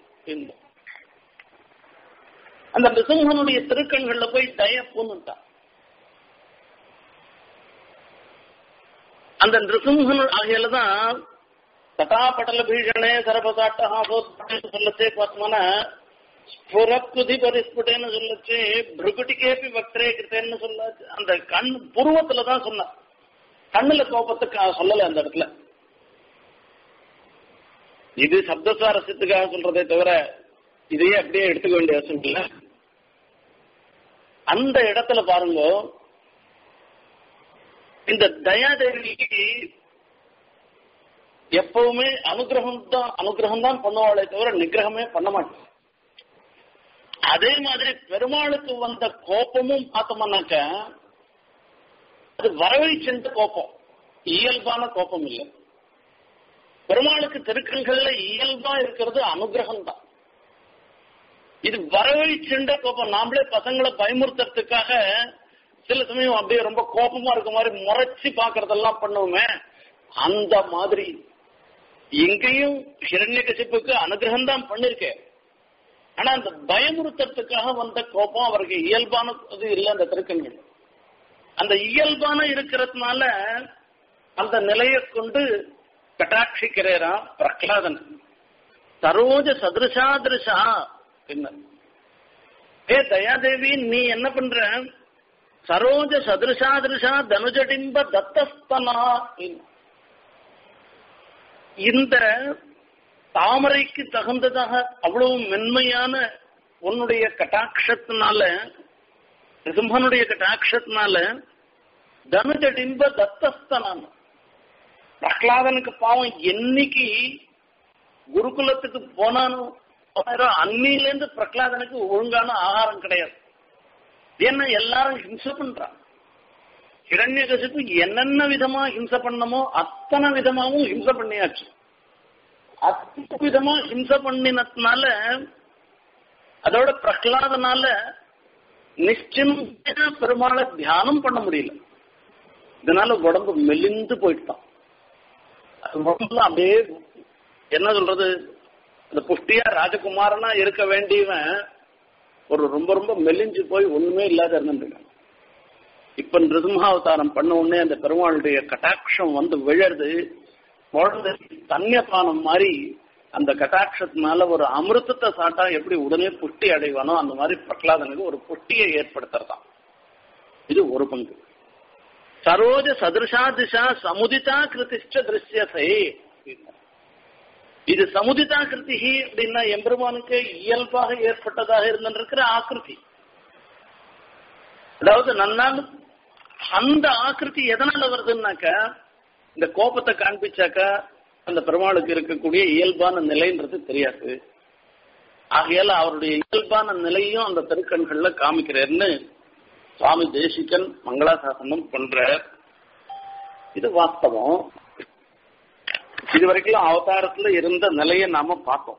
அந்த நிருசிம்மனுடைய திருக்கண்கள்ல போய் தய பூந்துட்டான் அந்த நிருசிம்மன் ஆகியல தான் தட்டாபட்டல பீஷணே சரபசாட்டஹாசோத்பட்டே சொல்லச்சே பார்த்தோம்னா ஸ்புரக்குதி பரிஸ்புட்டேன்னு சொல்லச்சு பிருகுட்டிக்கேபி வக்ரே கிருத்தேன்னு சொல்ல அந்த கண் புருவத்துல தான் சொன்ன கண்ணுல கோபத்துக்கு சொல்லல அந்த இடத்துல இது சப்தசாரஸ்யத்துக்காக சொல்றதே தவிர இதையே அப்படியே எடுத்துக்க வேண்டிய அவசியம் இல்ல அந்த இடத்துல பாருங்க இந்த தயாதேவிக்கு எப்பவுமே அனுகிரகம் தான் அனுகிரகம் தான் பண்ணுவாளே தவிர நிகிரகமே பண்ண மாட்டேன் அதே மாதிரி பெருமாளுக்கு வந்த கோபமும் பார்த்தோம்னாக்க அது வரவை சென்ற கோபம் இயல்பான கோபம் இல்லை பெருமாளுக்கு திருக்கண்கள்ல இயல்பா இருக்கிறது அனுகிரகம் தான் இது வரவை சென்ற கோபம் நாமளே பசங்களை பயமுறுத்துறதுக்காக சில சமயம் அப்படியே ரொம்ப கோபமா இருக்க மாதிரி முறைச்சு பாக்குறதெல்லாம் பண்ணுவோமே அந்த மாதிரி இங்கேயும் ஹிரண்ய கசிப்புக்கு அனுகிரகம் தான் பண்ணிருக்கேன் ஆனா அந்த பயமுறுத்தத்துக்காக வந்த கோபம் அவருக்கு இயல்பானது இல்லை அந்த திருக்கண்கள் அந்த இயல்பான இருக்கிறதுனால அந்த நிலையை கொண்டு கட்டாட்சிக்கிறேராம் பிரகலாதன் சரோஜ சதுருஷாதிருஷா என்ன ஏ தயாதேவி நீ என்ன பண்ற சரோஜ சதுருஷாதிருஷா தனுஜடிம்ப தத்தஸ்தனா இந்த தாமரைக்கு தகுந்ததாக அவ்வளவு மென்மையான உன்னுடைய கட்டாட்சத்தினால ரிசும்பனுடைய கட்டாட்சத்தினால தனுஜடிம்ப தத்தஸ்தனான் பிரகலாதனுக்கு பாவம் என்னைக்கு குருகுலத்துக்கு போனானோ அன்னிலேருந்து பிரகலாதனுக்கு ஒழுங்கான ஆகாரம் கிடையாது ஏன்னா எல்லாரும் ஹிம்சை பண்றான் ஹிரண்ய கசிப்பு என்னென்ன விதமா ஹிம்சை பண்ணமோ அத்தனை விதமாவும் ஹிம்சை பண்ணியாச்சு அத்தனை விதமா ஹிம்சை பண்ணினதுனால அதோட பிரகலாதனால நிச்சயமா பெருமாளை தியானம் பண்ண முடியல இதனால உடம்பு மெலிந்து போயிட்டான் உடம்புல அப்படியே என்ன சொல்றது அந்த புஷ்டியா ராஜகுமாரனா இருக்க வேண்டியவன் ஒரு ரொம்ப ரொம்ப மெலிஞ்சு போய் ஒண்ணுமே இல்லாத இருந்துருக்கான் இப்ப நிருசிம்ஹாவதாரம் பண்ண உடனே அந்த பெருமாளுடைய கட்டாட்சம் வந்து விழறது குழந்தை தன்யபானம் மாதிரி அந்த கட்டாட்சத்தினால ஒரு அமிர்தத்தை சாட்டா எப்படி உடனே புஷ்டி அடைவானோ அந்த மாதிரி பிரகலாதனுக்கு ஒரு புஷ்டியை ஏற்படுத்துறதான் இது ஒரு பங்கு சரோஜ சதுருஷா திசா சமுதிதா கிருதிஷ்ட திருஷ்யசை இது சமுதிதா கிருதி அப்படின்னா எம்பெருமானுக்கு இயல்பாக ஏற்பட்டதாக இருந்திருக்கிற ஆக்கிருதி அதாவது நன்னால் அந்த ஆக்கிருதி எதனால வருதுன்னாக்க இந்த கோபத்தை காண்பிச்சாக்கா அந்த பெருமாளுக்கு இருக்கக்கூடிய இயல்பான நிலைன்றது தெரியாது ஆகையால அவருடைய இயல்பான நிலையும் அந்த திருக்கண்கள்ல காமிக்கிறார்னு சுவாமி தேசிகன் மங்களாசாசனம் பண்ற இது வாஸ்தவம் இது வரைக்கும் அவதாரத்துல இருந்த நிலையை நாம பார்த்தோம்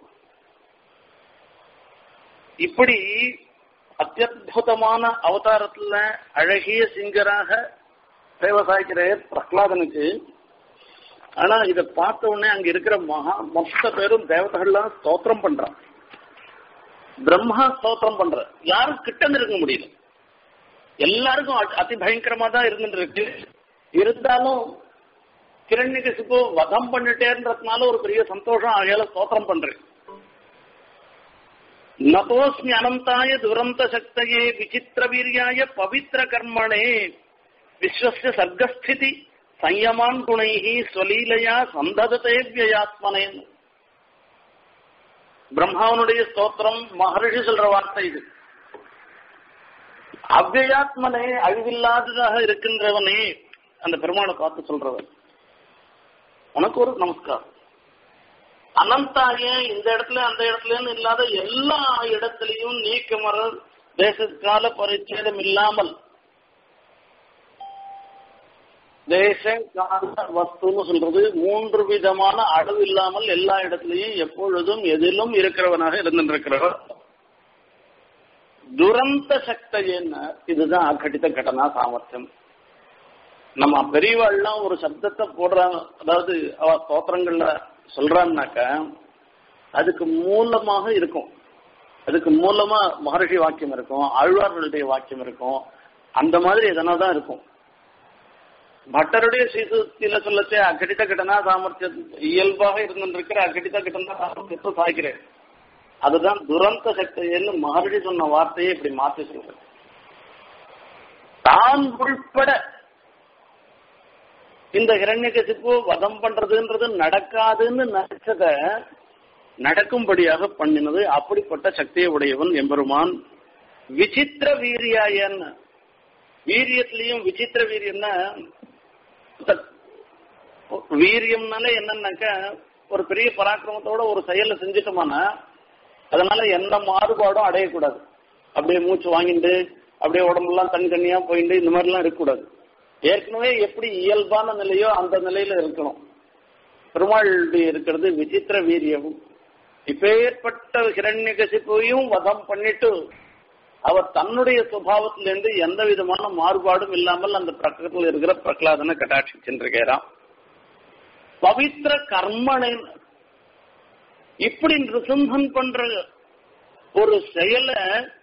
இப்படி அத்தியுதமான அவதாரத்துல அழகிய சிங்கராக விவசாயிக்கிற பிரகலாதனுக்கு ஆனா இத பார்த்த உடனே அங்க இருக்கிற மகா மொத்த பேரும் தேவதைகள்லாம் ஸ்தோத்திரம் பண்றான் பிரம்மா ஸ்தோத்திரம் பண்ற யாரும் கிட்ட இருக்க முடியல எல்லாருக்கும் அதி பயங்கரமா தான் இருந்துட்டு இருக்கு இருந்தாலும் கிரண்யகசிப்பு வதம் பண்ணிட்டேன்றதுனால ஒரு பெரிய சந்தோஷம் ஆகையால ஸ்தோத்திரம் பண்றேன் நதோஸ்மி அனந்தாய துரந்த சக்தயே விசித்திர வீரியாய பவித்திர கர்மணே விஸ்வசிய சர்க்கஸ்திதி சயமான் குணைஹி ஸ்வலீலையா சந்தததே வியாத்மனேன் பிரம்மாவனுடைய ஸ்தோத்திரம் மகர்ஷி சொல்ற வார்த்தை இது அவ்வியாத்மனே அழிவில்லாததாக இருக்கின்றவனே அந்த பெருமானை பார்த்து சொல்றவன் உனக்கு ஒரு நமஸ்காரம் அனந்தாய இந்த இடத்துல அந்த இடத்துலன்னு இல்லாத எல்லா இடத்துலையும் நீக்கமர தேசக்கால பரிச்சேதம் இல்லாமல் தேச கால வஸ்துன்னு சொல்றது மூன்று விதமான அளவு இல்லாமல் எல்லா இடத்துலையும் எப்பொழுதும் எதிலும் இருக்கிறவனாக இருந்திருக்கிறவர் துரந்த சக்தியன்னு இதுதான் அகட்டித்த கடனா சாமர்த்தியம் நம்ம பெரியவாள்லாம் ஒரு சப்தத்தை போடுறாங்க அதாவது அவ ஸ்தோத்திரங்கள்ல சொல்றான்னாக்க அதுக்கு மூலமாக இருக்கும் அதுக்கு மூலமா மகர்ஷி வாக்கியம் இருக்கும் ஆழ்வார்களுடைய வாக்கியம் இருக்கும் அந்த மாதிரி எதனா தான் இருக்கும் பட்டருடைய சீசுத்தில சொல்லச்சே அகடித கடனா சாமர்த்தியம் இயல்பாக இருந்திருக்கிற அகடித கடனா சாமர்த்தியத்தை சாய்க்கிறேன் அதுதான் துரந்த சக்தின்னு மகர்ஷி சொன்ன வார்த்தையை இப்படி மாற்றி சொல்றேன் தான் உள்பட இந்த ஹிரண்யகசிப்பு வதம் பண்றதுன்றது நடக்காதுன்னு நினைச்சத நடக்கும்படியாக பண்ணினது அப்படிப்பட்ட சக்தியை உடையவன் எம்பெருமான் விசித்திர வீரியாயன் வீரியத்திலையும் விசித்திர வீரியம்னா வீரியம்னால என்னன்னாக்க ஒரு பெரிய பராக்கிரமத்தோட ஒரு செயலை செஞ்சுட்டோமானா அதனால எந்த மாறுபாடும் அடையக்கூடாது அப்படியே மூச்சு வாங்கிட்டு அப்படியே உடம்புலாம் தனித்தனியா போயிட்டு இந்த மாதிரிலாம் இருக்கக்கூடாது ஏற்கனவே எப்படி இயல்பான நிலையோ அந்த நிலையில இருக்கணும் பெருமாள் இருக்கிறது விசித்திர வீரியம் இப்பேற்பட்ட ஹிரண்யகசிப்பையும் வதம் பண்ணிட்டு அவர் தன்னுடைய சுபாவத்திலிருந்து எந்த விதமான மாறுபாடும் இல்லாமல் அந்த பிரக்கத்தில் இருக்கிற பிரகலாதனை கட்டாட்சி சென்றிருக்கிறான் பவித்திர கர்மனை இப்படி நிருசிம்ஹன் பண்ற ஒரு செயலை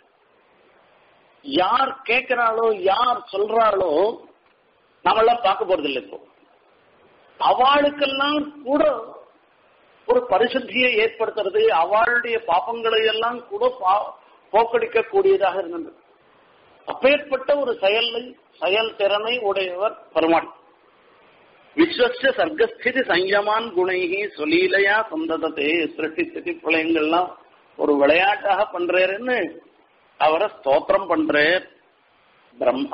யார் கேட்கிறாளோ யார் சொல்றாளோ நம்மளாம் பார்க்க போறது இல்லை இப்போ அவளுக்கெல்லாம் கூட ஒரு பரிசுத்தியை ஏற்படுத்துறது அவளுடைய பாப்பங்களை எல்லாம் கூட போக்கடிக்க கூடியதாக இருந்தது அப்பேற்பட்ட ஒரு செயலை செயல் திறனை உடையவர் பெருமாள் விஸ்வச சர்க்கஸ்திதி சஞ்சமான் குணைகி சொலீலையா சந்ததத்தை சிருஷ்டி ஸ்திதி பிரளயங்கள்லாம் ஒரு விளையாட்டாக பண்றாருன்னு அவரை ஸ்தோத்திரம் பண்றார் பிரம்மா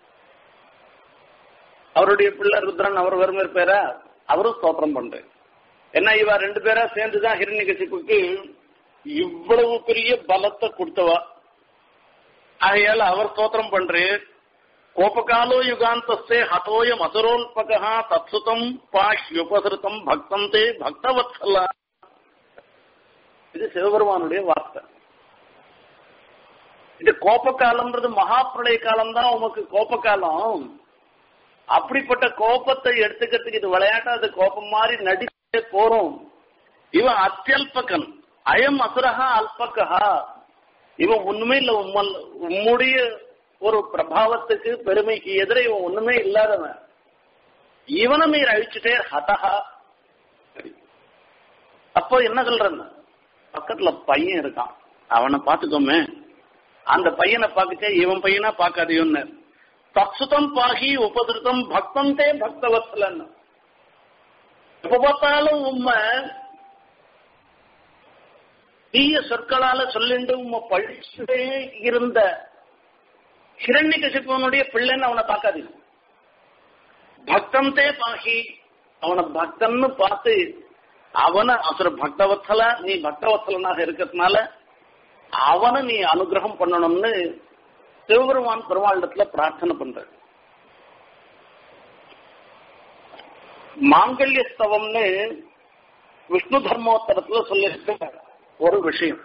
அவருடைய பிள்ளை ருத்ரன் அவர் வெறுமை பேரா அவரும் ஸ்தோத்திரம் பண்றாரு என்ன இவா ரெண்டு பேரா சேர்ந்துதான் ஹிரண்யகசிப்புக்கு இவ்வளவு பெரிய பலத்தை கொடுத்தவா ஆகையால் அவர் ஸ்தோத்திரம் பண்றார் கோபகாலோ யுகாந்தஸ்தே ஹதோயம் அசுரோல்பகா தத்சுதம் பாஷ்யுபசிருத்தம் பக்தம் தே பக்தவத்சலா இது சிவபெருமானுடைய வார்த்தை இது கோப காலம்ன்றது மகா பிரளய காலம் தான் உமக்கு கோப காலம் அப்படிப்பட்ட கோபத்தை எடுத்துக்கிறதுக்கு இது விளையாட்டா அது கோபம் மாதிரி நடிச்சே போறோம் இவன் அத்தியல்பகன் அயம் அசுரகா அல்பகா இவன் ஒண்ணுமே இல்ல உம்மல் உம்முடைய ஒரு பிரபாவத்துக்கு பெருமைக்கு எதிரே இவன் ஒண்ணுமே இல்லாதவன் இவனை நீர் அழிச்சுட்டே ஹதஹா அப்போ என்ன சொல்றேன் பக்கத்துல பையன் இருக்கான் அவனை பாத்துக்கோமே அந்த பையனை பார்த்துக்க இவன் பையனா பார்க்காதையோன்னு தத்சுதம் பாகி உபதிருத்தம் பக்தம் தே பக்தவத்சலன் எப்ப பார்த்தாலும் உண்மை தீய சொற்களால சொல்லிண்டு உண்மை பழிச்சுட்டே இருந்த ஹிரண்ய கசிப்பவனுடைய பிள்ளைன்னு அவனை பார்க்காதீங்க பக்தம் தே பாகி அவனை பக்தன்னு பார்த்து அவனை அசுர பக்தவத்சல நீ பக்தவத்சலனாக இருக்கிறதுனால அவனை நீ அனுகிரகம் பண்ணணும்னு சிவபெருமான் பெருமாளிடத்துல பிரார்த்தனை பண்ற மாங்கல்யஸ்தவம்னு விஷ்ணு தர்மோத்தரத்துல சொல்லியிருக்க ஒரு விஷயம்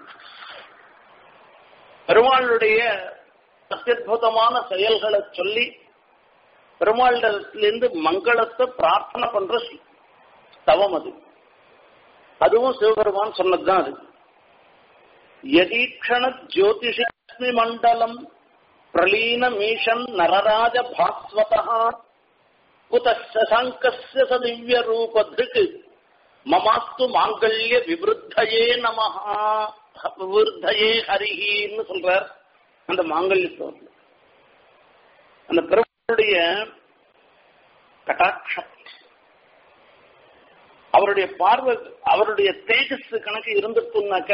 பெருமாளுடைய அத்தியுதமான செயல்களை சொல்லி பெருமாளிடத்திலிருந்து மங்களத்தை பிரார்த்தனை பண்ற ஸ்தவம் அது அதுவும் சிவபெருமான் சொன்னதுதான் அது யதீக்ஷண ஜோதிஷி மண்டலம் பிரலீன மீஷன் நரராஜ பாஸ்வதா குதசங்கஸ்ய சதிவ்ய ரூபதிக் மமாஸ்து மாங்கல்ய விவருத்தயே நமஹா விவருத்தயே ஹரிஹின்னு சொல்றார் அந்த மாங்கல்ய ஸ்லோகத்தில் அந்த பெருமாளுடைய கட்டாட்சம் அவருடைய பார்வை அவருடைய தேஜஸ் கணக்கு இருந்துட்டுனாக்க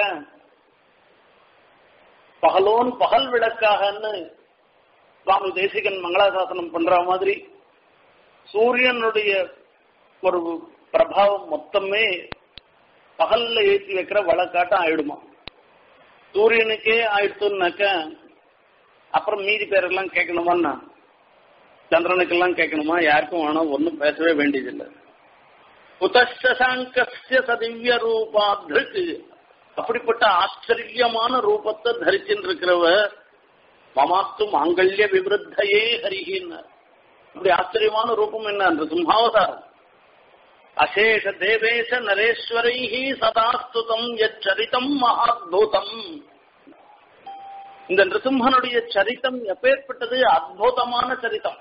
பகலோன் பகல் விளக்காகன்னு சுவாமி தேசிகன் மங்களாசாசனம் பண்ற மாதிரி சூரியனுடைய ஒரு பிரபாவம் மொத்தமே பகல்ல ஏற்றி வைக்கிற வழக்காட்டம் ஆயிடுமா சூரியனுக்கே ஆயிடுத்துனாக்க அப்புறம் மீதி பேரெல்லாம் கேட்கணுமான்னா சந்திரனுக்கெல்லாம் கேட்கணுமா யாருக்கும் வேணும் ஒன்றும் பேசவே வேண்டியதில்லை குதசாங்கஸ்ய சதிவ்ய ரூபாத்ருக்கு அப்படிப்பட்ட ஆச்சரியமான ரூபத்தை தரிச்சுட்டு இருக்கிறவ மமாஸ்து மாங்கல்ய விவருத்தையே ஹரிகின்னு அப்படி ஆச்சரியமான ரூபம் என்ன அந்த சிம்ஹாவதாரம் அசேஷ தேவேஷ நரேஸ்வரை சதாஸ்துதம் எச்சரித்தம் மகாத்புதம் இந்த நிருசிம்மனுடைய சரித்தம் எப்பேற்பட்டது அற்புதமான சரித்தம்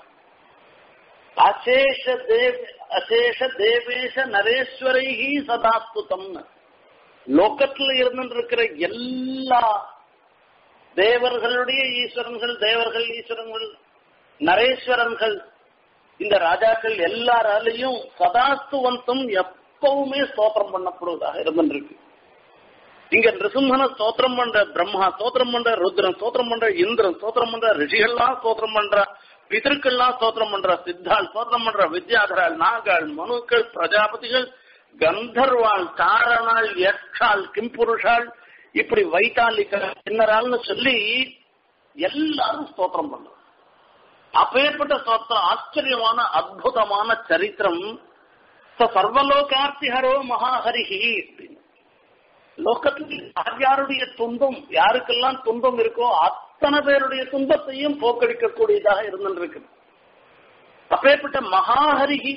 அசேஷ தேவ அசேஷ தேவேஷ நரேஸ்வரை சதாஸ்துதம் லோக்கத்துல இருந்து இருக்கிற எல்லா தேவர்களுடைய ஈஸ்வரன்கள் தேவர்கள் ஈஸ்வரன்கள் நரேஸ்வரன்கள் இந்த ராஜாக்கள் எல்லாராலையும் சதாஸ்துவந்தம் எப்பவுமே ஸ்தோத்திரம் பண்ணப்படுவதாக இருந்துருக்கு இங்க நிருசிம்மன ஸ்தோத்திரம் பண்ற பிரம்மா ஸ்தோத்திரம் பண்ற ருத்ரன் ஸ்தோத்திரம் பண்ற இந்திரன் ஸ்தோத்திரம் பண்ற ரிஷிகள்லாம் ஸ்தோத்திரம் பண்ற பிதற்கள்லாம் ஸ்தோத்திரம் பண்ற சித்தாள் ஸ்தோத்திரம் பண்ற வித்யாதராள் நாகாள் மனுக்கள் பிரஜாபதிகள் கந்தர்வாள் தாரணாள் யக்ஷாள் கிம்புருஷாள் இப்படி வைத்தாலிக்க கிண்ணறாள்னு சொல்லி எல்லாரும் ஸ்தோத்திரம் பண்ற அப்பேற்பட்ட ஸ்தோத்திரம் ஆச்சரியமான அற்புதமான சரித்திரம் சர்வலோகார்த்திஹரோ மகாஹரிஹி அப்படின்னு லோகத்தில் யார் யாருடைய துன்பம் யாருக்கெல்லாம் துன்பம் இருக்கோ அத்தனை பேருடைய துன்பத்தையும் போக்கடிக்கக்கூடியதாக இருந்துருக்கு அப்பேற்பட்ட மகாஹரிகி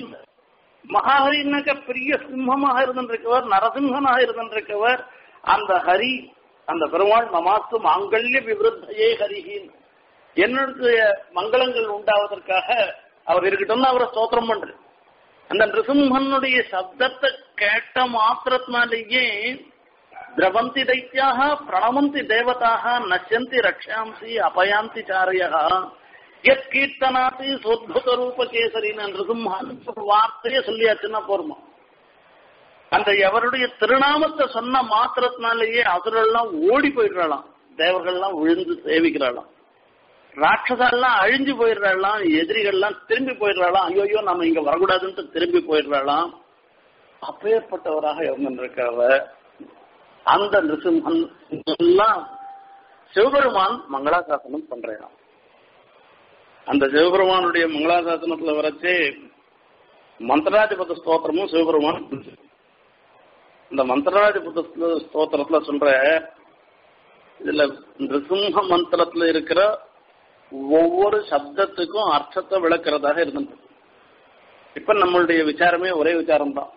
மகாஹரினாக்க பெரிய சிம்மமாக இருந்திருக்கவர் நரசிம்மனாக இருந்திருக்கவர் அந்த ஹரி அந்த பெருமாள் மமாத்து மாங்கல்ய விவருத்தையே ஹரிகின் என்னுடைய மங்களங்கள் உண்டாவதற்காக அவர் இருக்கட்டும்னு அவரை ஸ்தோத்திரம் பண்ற அந்த நிருசிம்மனுடைய சப்தத்தை கேட்ட மாத்திரத்தினாலேயே திரவந்தி தைத்தியாக பிரணமந்தி தேவதாக நஷ்யந்தி ரக்ஷாம்சி அபயாந்தி சாரையா எத் கீர்த்தனாத்தி சொத்புத ரூப கேசரின்னு நிருசிம்ஹான் ஒரு வார்த்தையை சொல்லியாச்சுன்னா போருமா அந்த எவருடைய திருநாமத்தை சொன்ன மாத்திரத்தினாலேயே அசுரெல்லாம் ஓடி போயிடுறாளாம் தேவர்கள்லாம் விழுந்து சேவிக்கிறாளாம் ராட்சசெல்லாம் அழிஞ்சு போயிடுறாளாம் எதிரிகள்லாம் திரும்பி போயிடுறாளாம் ஐயோ நம்ம இங்க வரக்கூடாதுன்ட்டு திரும்பி போயிடுறாளாம் அப்பேற்பட்டவராக இருந்திருக்காவ அந்த நிருசிம்மன் எல்லாம் சிவபெருமான் மங்களாசாசனம் பண்றான் அந்த சிவபெருமானுடைய மங்களாசாசனத்துல வரைச்சு மந்திராதிபத ஸ்தோத்திரமும் சிவபெருமான் இந்த மந்திராதிபத ஸ்தோத்திரத்துல சொல்ற இதுல நிருசிம்ம மந்திரத்துல இருக்கிற ஒவ்வொரு சப்தத்துக்கும் அர்த்தத்தை விளக்குறதாக இருந்தது இப்ப நம்மளுடைய விசாரமே ஒரே விசாரம் தான்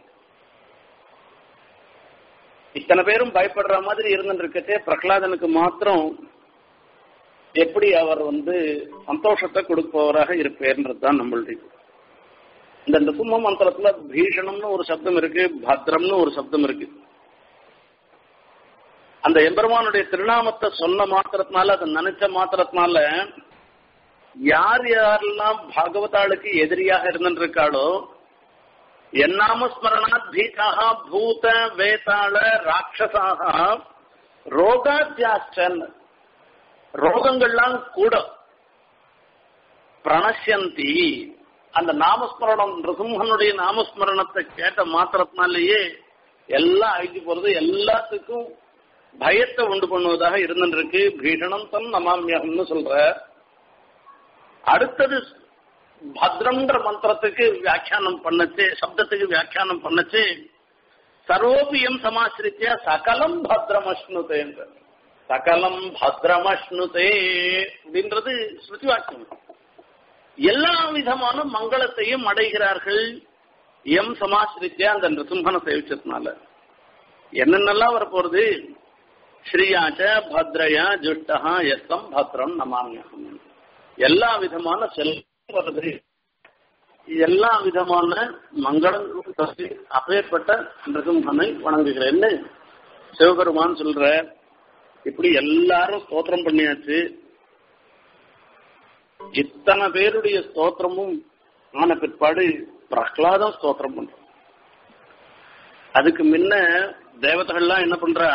இத்தனை பேரும் பயப்படுற மாதிரி இருந்துருக்கச்சே பிரகலாதனுக்கு மாத்திரம் எப்படி அவர் வந்து சந்தோஷத்தை கொடுப்பவராக இருப்பேன்றது தான் நம்மளுடைய இந்த நிருசிம்ம மந்திரத்துல பீஷணம்னு ஒரு சப்தம் இருக்கு பத்ரம்னு ஒரு சப்தம் இருக்கு அந்த எம்பெருமானுடைய திருநாமத்தை சொன்ன மாத்திரத்தினால அதை நினைச்ச மாத்திரத்தினால யார் யாரெல்லாம் பாகவதாளுக்கு எதிரியாக இருந்திருக்காளோ என்னாம ஸ்மரணாத் பீதாக பூத வேதாள ராட்சசாக ரோகாத்தியாச்சன் ரோகங்கள்லாம் கூட பிரணசியந்தி அந்த நாமஸ்மரணம் நிருசிம்மனுடைய நாமஸ்மரணத்தை கேட்ட மாத்திரத்தினாலேயே எல்லாம் அழிஞ்சு போறது எல்லாத்துக்கும் பயத்தை உண்டு பண்ணுவதாக இருந்துருக்கு பீஷணம் தன் நமாமியகம்னு சொல்ற அடுத்தது பத்ரம்ன்ற மந்திரத்துக்கு வியாக்கியானம் பண்ணச்சு சப்தத்துக்கு வியாக்கியானம் பண்ணச்சு சர்வோபியம் சமாசிரித்திய சகலம் பத்ரமஷ்ணுதே சகலம் பத்ரமஷ்ணுதே அப்படின்றது ஸ்ருதி வாக்கியம் எல்லா விதமான மங்களத்தையும் அடைகிறார்கள் எம் சமாசிரித்தியா அந்த நிருசிம்மனை சேவிச்சதுனால என்னென்னலாம் வரப்போறது ஸ்ரீயாச்ச பத்ரயா ஜுஷ்டா எஸ்தம் பத்ரம் நமாமியம் எல்லா விதமான செல்வம் வருது எல்லா விதமான மங்களங்களும் தப்பி அப்பேற்பட்ட நிருசிம்மனை வணங்குகிறேன்னு சிவபெருமான் சொல்ற இப்படி எல்லாரும் ஸ்தோத்திரம் பண்ணியாச்சு இத்தனை பேருடைய ஸ்தோத்திரமும் ஆன பிற்பாடு பிரகலாதம் ஸ்தோத்திரம் பண்ற அதுக்கு முன்ன தேவதைகள்லாம் என்ன பண்றா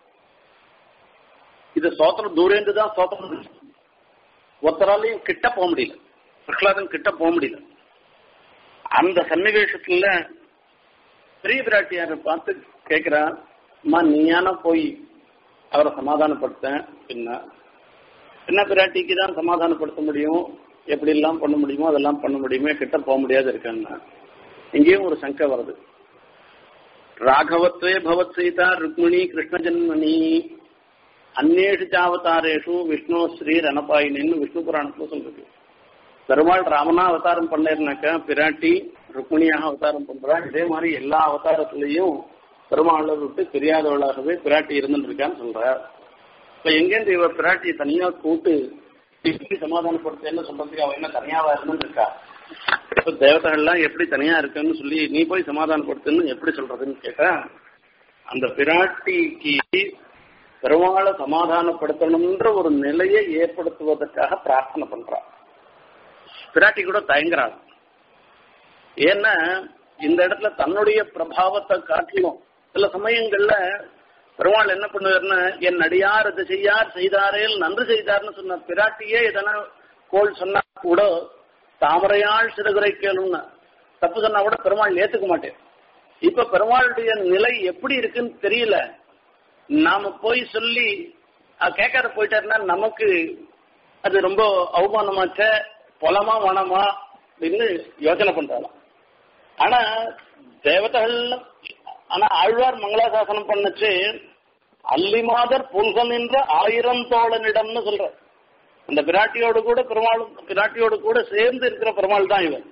இது ஸ்தோத்திரம் தூரேந்து தான் ஸ்தோத்திரம் ஒருத்தராலையும் கிட்ட போக முடியல பிரகலாதன் கிட்ட போக முடியல அந்த சன்னிவேஷத்துல பெரிய பிராட்டியார பார்த்து கேட்கிறா அம்மா நீயான போய் அவரை சமாதானப்படுத்தேன் பின்ன சின்ன பிராட்டிக்கு தான் சமாதானப்படுத்த முடியும் எப்படி எல்லாம் பண்ண முடியுமோ அதெல்லாம் பண்ண முடியுமே கிட்ட போக முடியாது இருக்காங்க இங்கேயும் ஒரு சங்கை வருது ராகவத்வே பவத் சீதா ருக்மிணி கிருஷ்ண ஜன்மணி அந்நேஷு சாவதாரேஷு விஷ்ணு ஸ்ரீ ரணபாயினின்னு விஷ்ணு புராணத்துல சொல்றது பெருமாள் ராமனா அவதாரம் பண்ணேர்னாக்கா பிராட்டி ருக்மிணியாக அவதாரம் பண்றா இதே மாதிரி எல்லா அவதாரத்திலையும் பெருமாளை விட்டு தெரியாதவளாகவே பிராட்டி இருந்துட்டு இருக்கான்னு சொல்ற இப்ப எங்கேருந்து இவ பிராட்டி தனியா கூட்டு எப்படி சமாதானப்படுத்த என்ன சொல்றதுக்கு அவ என்ன தனியாவா இருந்துட்டு இருக்கா இப்ப தேவதைகள்லாம் எப்படி தனியா இருக்குன்னு சொல்லி நீ போய் சமாதானப்படுத்துன்னு எப்படி சொல்றதுன்னு கேட்டா அந்த பிராட்டிக்கு பெருமாளை சமாதானப்படுத்தணும்ன்ற ஒரு நிலையை ஏற்படுத்துவதற்காக பிரார்த்தனை பண்றா பிராட்டி கூட தயங்குறாங்க ஏன்னா இந்த இடத்துல தன்னுடைய பிரபாவத்தை காட்டிலும் சில சமயங்கள்ல பெருமாள் என்ன பண்ணுவார்னா என் அடியார் இது செய்யார் செய்தாரேல் நன்று செய்தார்னு சொன்ன பிராட்டியே எதனா கோல் சொன்னா கூட தாமரையாள் சிறுகுறை கேளும்னா தப்பு சொன்னா கூட பெருமாள் ஏத்துக்க மாட்டேன் இப்ப பெருமாளுடைய நிலை எப்படி இருக்குன்னு தெரியல நாம போய் சொல்லி கேட்காத போயிட்டாருன்னா நமக்கு அது ரொம்ப அவமானமாச்ச பொலமா வனமா அப்படின்னு யோசனை பண்றாங்க ஆனா தேவதைகள் ஆனா ஆழ்வார் மங்களாசாசனம் பண்ணச்சு அல்லிமாதர் புல்கன் என்ற ஆயிரம் தோழனிடம்னு சொல்ற அந்த பிராட்டியோடு கூட பெருமாளும் பிராட்டியோடு கூட சேர்ந்து இருக்கிற பெருமாள் தான் இவன்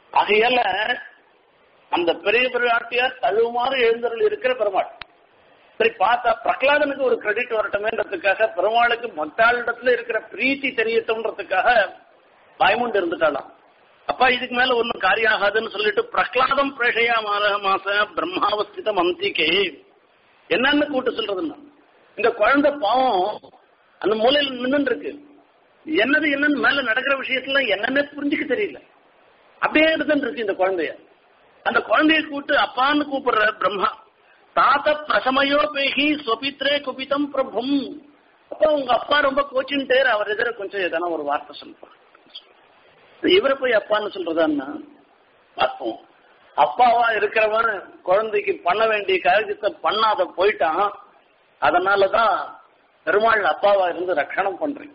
ஆகையால அந்த பெரிய பிராட்டியார் தழுவுமாறு எழுந்தருள் இருக்கிற பெருமாள் சரி பார்த்தா பிரகலாதனுக்கு ஒரு கிரெடிட் வரட்டுமேன்றதுக்காக பெருமாளுக்கு மத்தாளிடத்துல இருக்கிற பிரீத்தி தெரியட்டும்ன்றதுக்காக பயமுண்டு இருந்துட்டாளாம் அப்பா இதுக்கு மேல ஒன்னும் காரியம் ஆகாதுன்னு சொல்லிட்டு பிரகலாதம் பிரேஷையா மாத மாச பிரம்மாவஸ்திதம் அந்திக்கே என்னன்னு கூட்டு சொல்றதுன்னா இந்த குழந்தை பாவம் அந்த மூலையில நின்று இருக்கு என்னது என்னன்னு மேல நடக்கிற விஷயத்துல என்னன்னு புரிஞ்சுக்க தெரியல அப்படியே இருந்துட்டு இருக்கு இந்த குழந்தைய அந்த குழந்தைய கூட்டு அப்பான்னு கூப்பிடுற பிரம்மா தாத்த பிரசமயோ பேகி சொபித்ரே குபிதம் பிரபும் அப்ப உங்க அப்பா ரொம்ப கோச்சின்ட்டேர் அவர் எதிர கொஞ்சம் எதனா ஒரு வார்த்தை சொல்றார் இவரை போய் அப்பான்னு சொல்றதான்னா பார்ப்போம் அப்பாவா இருக்கிறவன் குழந்தைக்கு பண்ண வேண்டிய காரியத்தை பண்ணாத போயிட்டான் அதனாலதான் பெருமாள் அப்பாவா இருந்து ரட்சணம் பண்றேன்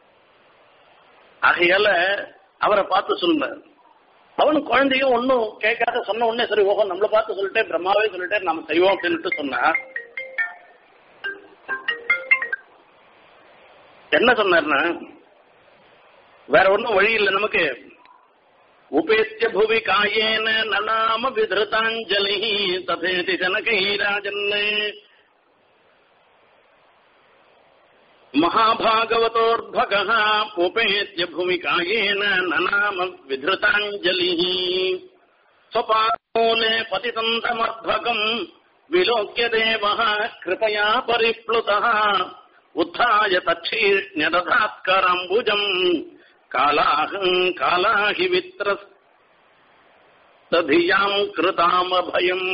ஆகையால அவரை பார்த்து சொல்றாரு அவனு குழந்தையும் ஒன்னும் கேட்காத சொன்ன உடனே சரி ஓஹோ நம்மள பார்த்து சொல்லிட்டே பிரம்மாவே சொல்லிட்டே நம்ம செய்வோம் அப்படின்ட்டு சொன்னா என்ன சொன்னார்னா வேற ஒன்றும் வழி இல்லை நமக்கு உபேத்திய புவி காயேன நனாம விதிருதாஞ்சலி ததேதி ஜனகை ராஜன் महाभागवतोर्भक उपेत्य भूमिकायेन ननाम विधृताञ्जलिः स्वपादमूले पतितम् समर्भकम् विलोक्य देवः कृपया परिप्लुतः उत्थाय तच्छीर्ण्यदधात्कराम्बुजम् कालाः कालाहि वित्रस्तधियाम् कृतामभयम्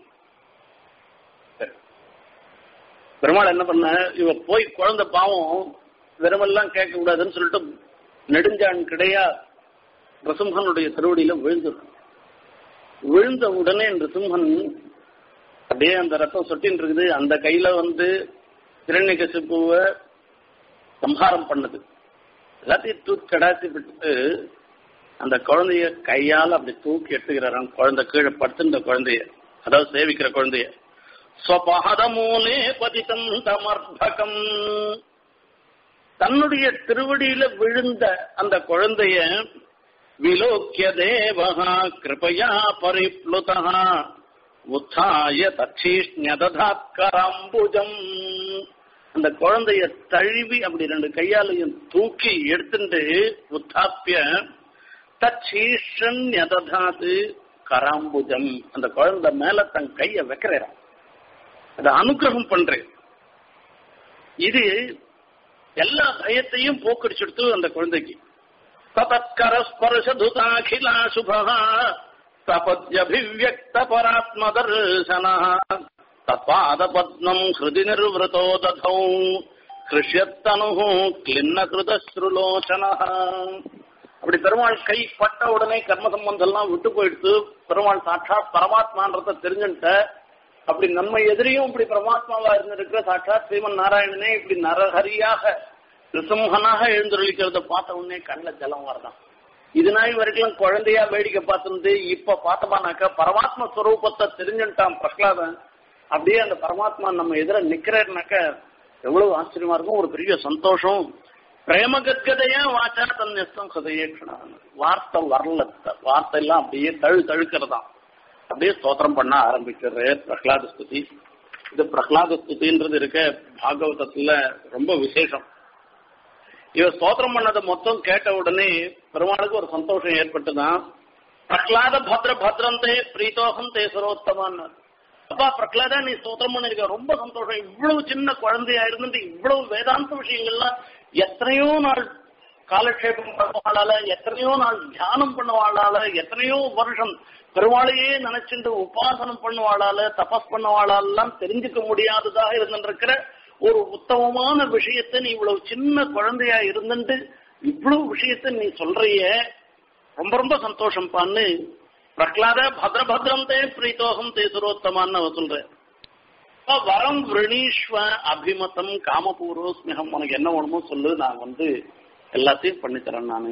பெருமாள் என்ன பண்ண இவ போய் குழந்தை பாவம் வெறுமெல்லாம் கேட்க கூடாதுன்னு சொல்லிட்டு நெடுஞ்சான் கிடையா நரசிம்ஹனுடைய திருவடியில விழுந்துடும் விழுந்த உடனே நரசிம்ஹன் அப்படியே அந்த ரத்தம் சொட்டின்னு இருக்குது அந்த கையில வந்து திரண்யகசிப்புவை சம்ஹாரம் பண்ணுது எல்லாத்தையும் தூக்கி கடாசி விட்டு அந்த குழந்தைய கையால் அப்படி தூக்கி எடுத்துக்கிறாராம் குழந்தை கீழே படுத்துன்ற குழந்தைய அதாவது சேவிக்கிற குழந்தைய ஸ்வபாதமூலே பதிதம் தமர்பகம் தன்னுடைய திருவடியில விழுந்த அந்த குழந்தைய விலோக்கிய தேவகா கிருபையா பரிப்ளுதா உத்தாய தட்சீஷ்ணததாத்கராம்புஜம் அந்த குழந்தைய தழுவி அப்படி ரெண்டு கையாலையும் தூக்கி எடுத்துட்டு உத்தாப்பிய தச்சீஷன் எததாது கராம்புஜம் அந்த குழந்தை மேல தன் கைய வைக்கிறான் அதை அனுகிரகம் பண்றேன் இது எல்லா பயத்தையும் போக்கடிச்சுடுத்து அந்த குழந்தைக்கு ததத்கரஸ்பர்ஷதுதாகிலா சுபா தபத்யபிவியக்த பராத்மதர்சன தத்பாத பத்மம் ஹிருதி நிர்வதோ ததௌ கிருஷ்யத்தனு கிளின்ன கிருதஸ்ருலோச்சன அப்படி பெருமாள் கை பட்ட உடனே கர்ம சம்பந்தம் எல்லாம் விட்டு போயிடுத்து பெருமாள் சாட்சாத் பரமாத்மான்றத தெரிஞ்சுட்ட அப்படி நம்ம எதிரியும் இப்படி பரமாத்மாவா இருந்திருக்கிற சாட்சாத் ஸ்ரீமன் நாராயணனே இப்படி நரஹரியாக நிசம்ஹனாக எழுந்தருளிக்கிறத பார்த்த உடனே கண்ணில் ஜலம் வரதான் இது நாள் வரைக்கும் குழந்தையா வேடிக்கை பார்த்துருந்து இப்ப பார்த்தமானாக்கா பரமாத்ம ஸ்வரூபத்தை தெரிஞ்சுட்டான் பிரகலாதன் அப்படியே அந்த பரமாத்மா நம்ம எதிர நிக்கிறேன்னாக்க எவ்வளவு ஆச்சரியமா இருக்கும் ஒரு பெரிய சந்தோஷம் பிரேம கத்கதையா வாச்சா தன்யஸ்தம் ஹதயேக்ஷணம் வார்த்தை வரல வார்த்தை எல்லாம் அப்படியே தழு தழுக்கிறதாம் அப்படியே ஸ்தோத்திரம் பண்ண ஆரம்பிக்கிறது பிரகலாத ஸ்துதி இது பிரகலாத ஸ்துதின்றது இருக்க பாகவதத்துல ரொம்ப விசேஷம் இவ ஸ்தோத்திரம் பண்ணதை மொத்தம் கேட்ட உடனே பெருமாளுக்கு ஒரு சந்தோஷம் ஏற்பட்டுதான் பிரகலாத பத்ர பத்ரந்தே பிரீத்தோகம் தே சரோத்தமான் அப்பா பிரகலாதா நீ ஸ்தோத்திரம் பண்ணிருக்க ரொம்ப சந்தோஷம் இவ்வளவு சின்ன குழந்தையா இருந்துட்டு இவ்வளவு வேதாந்த விஷயங்கள்லாம் எத்தனையோ நாள் காலக்ஷேபம் பண்ணுவாளால எத்தனையோ நாள் தியானம் பண்ணுவாளால எத்தனையோ வருஷம் பெருமாளையே நினைச்சுட்டு உபாசனம் பண்ணுவாளால தபஸ் பண்ணுவாளாலாம் தெரிஞ்சுக்க முடியாததாக இருந்திருக்கிற ஒரு உத்தமமான விஷயத்தை நீ இவ்வளவு சின்ன குழந்தையா இருந்துட்டு இவ்வளவு விஷயத்தை நீ சொல்றிய ரொம்ப ரொம்ப சந்தோஷம்பான்னு பிரகலாத பத்ர பத்ரம் தே பிரீத்தோகம் தே சுரோத்தமான்னு அவ சொல்ற வரம் விரணீஸ்வ அபிமதம் காமபூர்வஸ்மிகம் உனக்கு என்ன வேணுமோ சொல்லு நான் வந்து எல்லாத்தையும் பண்ணித்தரேன் நான்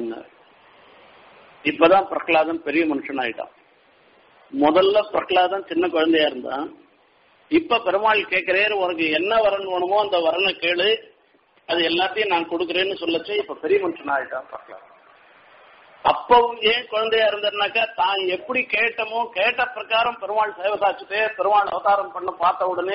இப்பதான் பிரகலாதன் பெரிய மனுஷன் ஆயிட்டான் முதல்ல பிரகலாதன் சின்ன குழந்தையா இருந்தான் இப்ப பெருமாள் கேட்கிறேன் உனக்கு என்ன வரன் வேணுமோ அந்த வரனை கேளு அது எல்லாத்தையும் நான் கொடுக்குறேன்னு சொல்லச்சு இப்ப பெரிய மனுஷன் ஆயிட்டான் பிரகலாதன் அப்பவும் ஏன் குழந்தையா இருந்தனாக்கா தான் எப்படி கேட்டமோ கேட்ட பிரகாரம் பெருமாள் சேவை சாச்சுட்டே பெருமாள் அவதாரம் பண்ண பார்த்த உடனே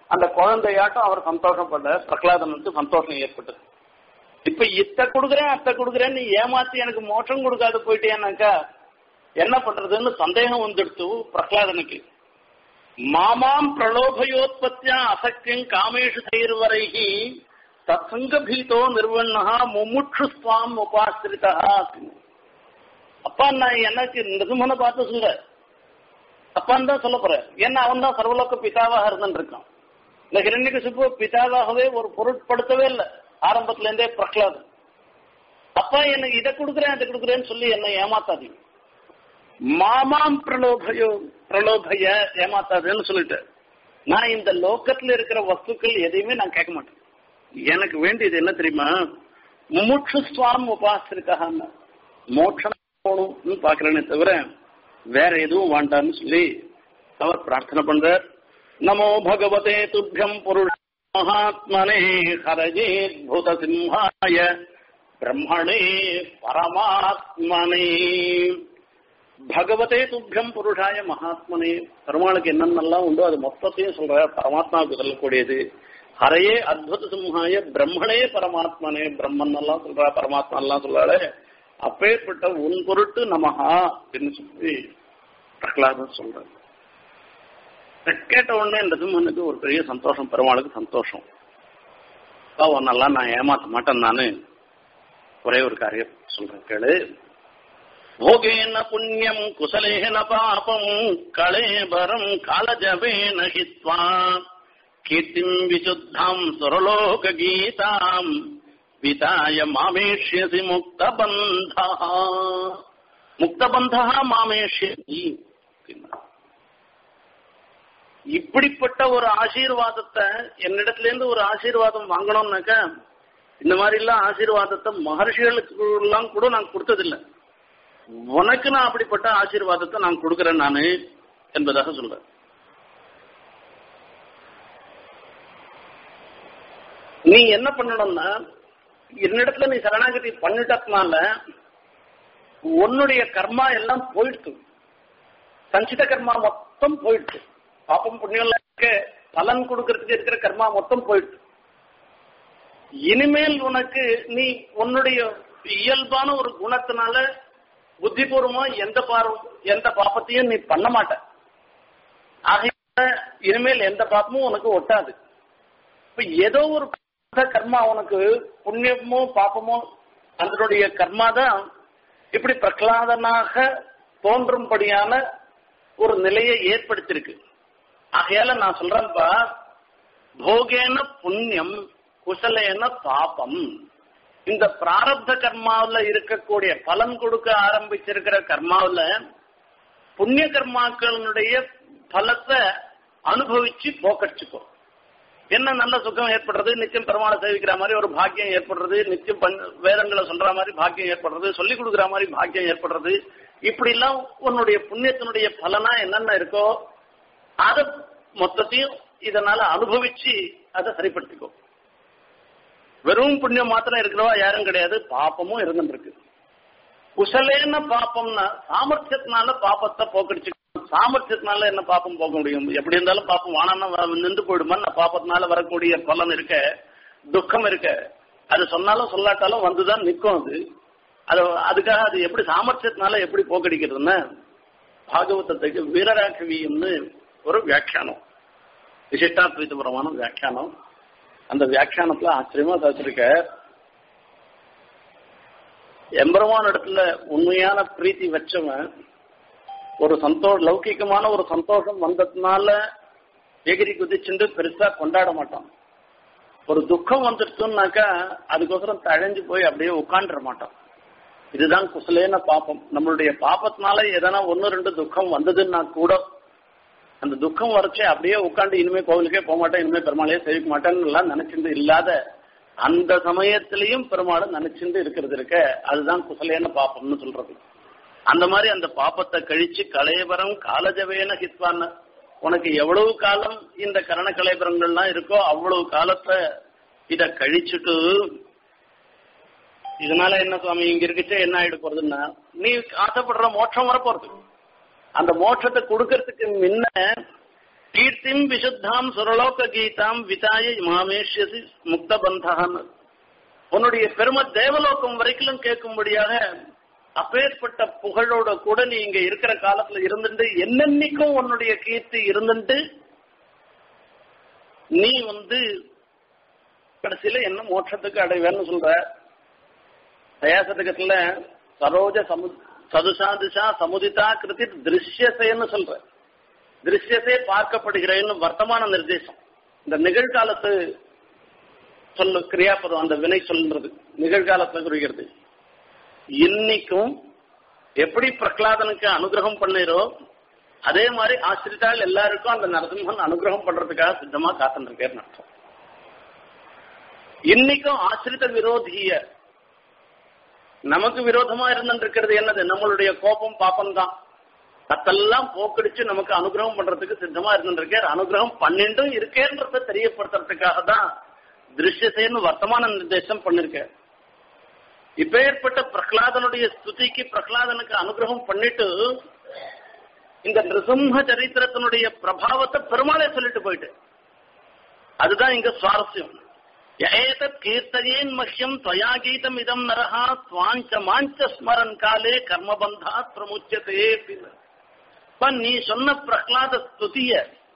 அந்த குழந்தையாட்டம் அவர் சந்தோஷப்பட பிரகலாதனுக்கு சந்தோஷம் ஏற்பட்டது இப்ப இத்த கொடுக்குறேன் அத்தை கொடுக்குறேன் நீ ஏமாத்தி எனக்கு மோட்சம் கொடுக்காது போயிட்டேனாக்கா என்ன பண்றதுன்னு சந்தேகம் வந்துடுத்து பிரகலாதனுக்கு மாமாம் பிரலோபயோத்பத்தியா அசக்கியம் காமேஷு தயிர்வரைகி தத்சங்க பீதோ நிர்வண்ணா முமுட்சுஸ்வாம் உபாசிரிதா அப்பா நான் எனக்கு நிருமனை பார்த்து சொல்ற அப்பான்னு தான் சொல்ல போறேன் ஏன்னா அவன் தான் சர்வலோக பிதாவாக இருந்துட்டு இருக்கான் இந்த ஹிரண்யகசிப்பு பிதாவாகவே ஒரு பொருட்படுத்தவே இல்லை ஆரம்பத்துல இருந்தே பிரகலாதன் அப்பா எனக்கு இதை கொடுக்குறேன் அதை கொடுக்குறேன்னு சொல்லி என்னை ஏமாத்தாதீங்க மாமாம் பிரலோபயோ பிரலோபய ஏமாத்தாதுன்னு சொல்லிட்டு நான் இந்த லோக்கத்துல இருக்கிற வஸ்துக்கள் எதையுமே நான் கேட்க மாட்டேன் எனக்கு வேண்டியது என்ன தெரியுமா முமுட்சு சுவாம் உபாசிருக்கான்னு மோட்சம் போகணும்னு பாக்குறேனே தவிர வேற எதுவும் வேண்டாம்னு சொல்லி அவர் பிரார்த்தனை பண்றார் நமோ பகவதே துப்பியம் புருஷ மகாத்மனே ஹரஜேத் பூத சிம்ஹாய பிரம்மணே பரமாத்மனே பகவதே துப்பியம் புருஷாய மகாத்மனே பெருமாளுக்கு என்னென்னலாம் உண்டோ அது மொத்தத்தையும் சொல்ற பரமாத்மாவுக்கு சொல்லக்கூடியது ஹரையே அத்புத சிம்ஹாய பிரம்மணே பரமாத்மனே பிரம்மன் எல்லாம் சொல்றா பரமாத்மா எல்லாம் சொல்றாளே அப்பேற்பட்ட உன் பொருட்டு நமஹா அப்படின்னு சொல்லி பிரகலாதன் சொல்றாரு கேட்ட உடனே இந்த சிம்மனுக்கு ஒரு பெரிய சந்தோஷம் பெருமாளுக்கு சந்தோஷம் உன்னெல்லாம் நான் ஏமாத்த மாட்டேன் நானு ஒரே ஒரு காரியம் சொல்றேன் கேளு भोगेन पुण्यम् कुशलेन पापम् कळेबरम् कालजवेन हित्वा कीर्तिम् विशुद्धाम् सुरलोकगीताम् विताय मामेष्यसि मुक्तबन्धः முக்தபந்தா மாமேஷி இப்படிப்பட்ட ஒரு ஆசீர்வாதத்தை என்னிடத்துல இருந்து ஒரு ஆசீர்வாதம் வாங்கணும்னாக்க இந்த மாதிரி எல்லாம் ஆசீர்வாதத்தை மகர்ஷிகளுக்கு எல்லாம் கூட நான் கொடுத்ததில்லை உனக்கு நான் அப்படிப்பட்ட ஆசீர்வாதத்தை நான் கொடுக்கிறேன் நானு என்பதாக சொல்றேன் நீ என்ன பண்ணணும்னா என்னிடத்துல நீ சரணாகதி பண்ணிட்டதுனால உன்னுடைய கர்மா எல்லாம் போயிடுத்து சஞ்சித கர்மா மொத்தம் போயிடுச்சு பாப்பம் புண்ணியம் இருக்க பலன் கொடுக்கறதுக்கு இருக்கிற கர்மா மொத்தம் போயிடுச்சு இனிமேல் உனக்கு நீ உன்னுடைய இயல்பான ஒரு குணத்தினால புத்திபூர்வமா எந்த பாரம் எந்த பாப்பத்தையும் நீ பண்ண மாட்ட ஆகையால இனிமேல் எந்த பாப்பமும் உனக்கு ஒட்டாது இப்ப ஏதோ ஒரு கர்மா உனக்கு புண்ணியமோ பாப்பமோ அதனுடைய கர்மா தான் இப்படி பிரகலாதனாக தோன்றும்படியான ஒரு நிலையை ஏற்படுத்தியிருக்கு ஆகையால நான் சொல்றேன்ப்பா போகேன புண்ணியம் குசலேன பாபம் இந்த பிராரப்த கர்மாவில் இருக்கக்கூடிய பலன் கொடுக்க ஆரம்பிச்சிருக்கிற கர்மாவில் புண்ணிய கர்மாக்களுடைய பலத்தை அனுபவிச்சு போக்கடிச்சுக்கோ என்ன நல்ல சுகம் ஏற்படுறது நிச்சயம் பெருமாளை சேவிக்கிற மாதிரி ஒரு பாக்கியம் ஏற்படுறது நிச்சயம் வேதங்களை சொல்ற மாதிரி பாக்கியம் ஏற்படுறது சொல்லி கொடுக்குற மாதிரி பாக்கியம் ஏற்படுறது இப்படி எல்லாம் உன்னுடைய புண்ணியத்தினுடைய பலனா என்னென்ன இருக்கோ அதை மொத்தத்தையும் இதனால அனுபவிச்சு அதை சரிப்படுத்திக்கோ வெறும் புண்ணியம் மாத்திரம் இருக்கிறவா யாரும் கிடையாது பாப்பமும் இருந்துருக்கு குசலேன பாப்பம்னா சாமர்த்தியத்தினால பாப்பத்தை போக்கடிச்சு சாமர்த்தியத்தினால என்ன பாப்பம் போக முடியும் எப்படி இருந்தாலும் பாப்பம் வானா நின்று போயிடுமா பாப்பத்தினால வரக்கூடிய பலன் இருக்க துக்கம் இருக்க அது சொன்னாலும் சொல்லாட்டாலும் வந்துதான் நிற்கும் அது அது அதுக்காக அது எப்படி சாமர்த்தியத்தினால எப்படி போக்கடிக்கிறதுன்னா பாகவதத்துக்கு வீரராகவியம்னு ஒரு வியாக்கியானம் விசிஷ்டாத்வைத்தபுரமான வியாக்கியானம் அந்த வியாக்கியானத்துல ஆச்சரியமா தச்சிருக்க எம்பெருமான இடத்துல உண்மையான பிரீத்தி வச்சவன் ஒரு சந்தோஷ லௌகிகமான ஒரு சந்தோஷம் வந்ததுனால எகிரி குதிச்சுட்டு பெருசா கொண்டாட மாட்டான் ஒரு துக்கம் வந்துடுச்சுன்னாக்கா அதுக்கோசரம் தழைஞ்சு போய் அப்படியே உட்காந்துட மாட்டான் இதுதான் குசலேன பாப்பம் நம்மளுடைய பாப்பத்தினால எதனா ஒன்னு ரெண்டு துக்கம் வந்ததுன்னா கூட அந்த துக்கம் வரைச்சே அப்படியே உட்காந்து இனிமே கோவிலுக்கே போக மாட்டேன் இனிமே பெருமாளையே சேவிக்க மாட்டேன்னு எல்லாம் நினைச்சிருந்து இல்லாத அந்த சமயத்திலையும் பெருமாளை நினைச்சிருந்து இருக்கிறது இருக்க அதுதான் குசலேன பாப்பம்னு சொல்றது அந்த மாதிரி அந்த பாப்பத்தை கழிச்சு கலையபரம் காலஜவேன ஹித்வான்னு உனக்கு எவ்வளவு காலம் இந்த கரண கலைபரங்கள்லாம் இருக்கோ அவ்வளவு காலத்தை இத கழிச்சுட்டு இதனால என்ன சுவாமி இங்க இருக்குச்சே என்ன ஆயிட போறதுன்னா நீ ஆசைப்படுற மோட்சம் வரப்போறது அந்த மோட்சத்தை கொடுக்கறதுக்கு முன்ன கீர்த்திம் விசுத்தாம் சுரலோக கீதாம் விதாய மாமேஷ்யசி முக்த பந்தான் உன்னுடைய பெருமை தேவலோகம் வரைக்கும் கேட்கும்படியாக அப்பேற்பட்ட புகழோட கூட நீ இங்க இருக்கிற காலத்துல இருந்துட்டு என்னென்னைக்கும் உன்னுடைய கீர்த்தி இருந்துட்டு நீ வந்து கடைசியில என்ன மோட்சத்துக்கு அடைவேன்னு சொல்ற தயாசதகத்துல சரோஜ சமு சதுசாதிஷா சமுதிதா கிருதி திருஷ்யசேன்னு சொல்ற திருஷ்யசே பார்க்கப்படுகிறேன்னு வர்த்தமான நிர்தேசம் இந்த நிகழ்காலத்து சொல்லு கிரியாபதம் அந்த வினை சொல்றது நிகழ்காலத்துல குறிக்கிறது இன்னைக்கும் எப்படி பிரகலாதனுக்கு அனுகிரகம் பண்ணீரோ அதே மாதிரி ஆசிரித்தால் எல்லாருக்கும் அந்த நரசிம்மன் அனுகிரகம் பண்றதுக்காக சித்தமா காத்துருக்கேன்னு அர்த்தம் இன்னைக்கும் ஆசிரித்த விரோதிய நமக்கு விரோதமா இருந்துருக்கிறது என்னது நம்மளுடைய கோபம் பாப்பம் தான் அதெல்லாம் போக்கடிச்சு நமக்கு அனுகிரகம் பண்றதுக்கு சித்தமா இருந்துருக்கார் அனுகிரகம் பண்ணிட்டும் இருக்கேன்றத தெரியப்படுத்துறதுக்காக தான் திருஷ்யசேன்னு வர்த்தமான நிர்தேசம் பண்ணிருக்கார் இப்ப ஏற்பட்ட பிரகலாதனுடைய ஸ்துதிக்கு பிரகலாதனுக்கு அனுகிரகம் பண்ணிட்டு இந்த நிருசிம்ம சரித்திரத்தினுடைய பிரபாவத்தை பெருமாளே சொல்லிட்டு போயிட்டு அதுதான் இங்க சுவாரஸ்யம் ஏதத் கீர்த்தயேன் மஹ்யம் துவயா கீதம் இதம் நரஹா துவாஞ்ச மாஞ்ச ஸ்மரன் காலே கர்மபந்தா பிரமுச்சதே இப்ப நீ சொன்ன பிரகலாத ஸ்துதிய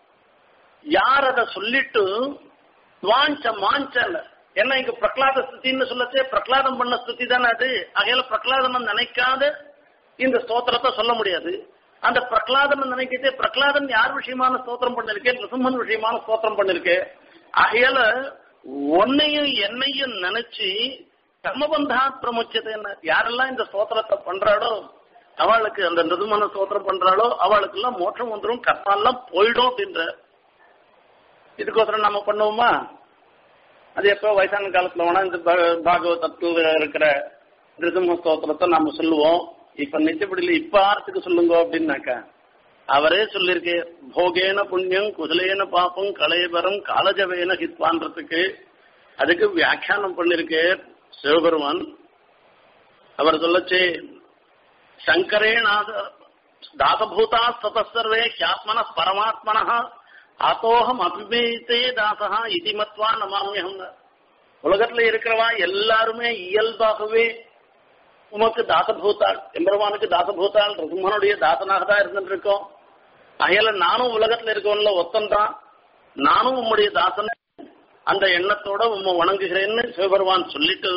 யார் அதை சொல்லிட்டு துவாஞ்ச மாஞ்சல ஏன்னா இங்க பிரகலாத ஸ்துதின்னு சொல்லச்சே பிரகலாதம் பண்ண ஸ்துதி தானே அது அகையில பிரகலாதம் நினைக்காத இந்த ஸ்தோத்திரத்தை சொல்ல முடியாது அந்த பிரகலாதன் நினைக்கிட்டே பிரகலாதன் யார் விஷயமான ஸ்தோத்திரம் பண்ணிருக்கேன் நிருசிம்மன் விஷயமான ஸ்தோத்திரம் பண்ணிருக்கேன் ஆகையால உன்னையும் என்னையும் நினைச்சு கர்மபந்தா பிரமுச்சத்தை என்ன யாரெல்லாம் இந்த ஸ்தோத்திரத்தை பண்றாளோ அவளுக்கு அந்த நிருதுமான ஸ்தோத்திரம் பண்றாளோ அவளுக்கு எல்லாம் மோட்சம் வந்துடும் கர்மாலாம் போயிடும் அப்படின்ற இதுக்கோசரம் நம்ம பண்ணுவோமா அது எப்போ வயசான காலத்துல வேணா இந்த பாகவதத்தில் இருக்கிற நிருசிம்ம ஸ்தோத்திரத்தை நாம சொல்லுவோம் இப்ப நிஜப்படியில இப்ப ஆர்த்துக்கு சொல்லுங்க அப்படின்னாக்கா அவரே சொல்லியிருக்கே போகேன புண்ணியம் குசலேன பாப்பம் கலையபரம் காலஜவேன ஹித்வான்றதுக்கு அதுக்கு வியாக்கியானம் பண்ணிருக்கே சிவபெருமான் அவர் சொல்லச்சே சங்கரே நாத தாசபூதா சதசர்வே ஹியாத்மன பரமாத்மன ஆத்தோகம் அபிமேத்தே தாசகா இதிமத்வா நமாமியம் உலகத்துல இருக்கிறவா எல்லாருமே இயல்பாகவே உமக்கு தாசபூத்தாள் எம்பெருமானுக்கு தாசபூத்தாள் ரிசுமனுடைய தாசனாக தான் இருந்துட்டு இருக்கோம் அகையில நானும் உலகத்துல இருக்கவன்ல ஒத்தன் தான் நானும் உம்முடைய தாசன அந்த எண்ணத்தோட உம்மை வணங்குகிறேன்னு சிவபெருமான் சொல்லிட்டு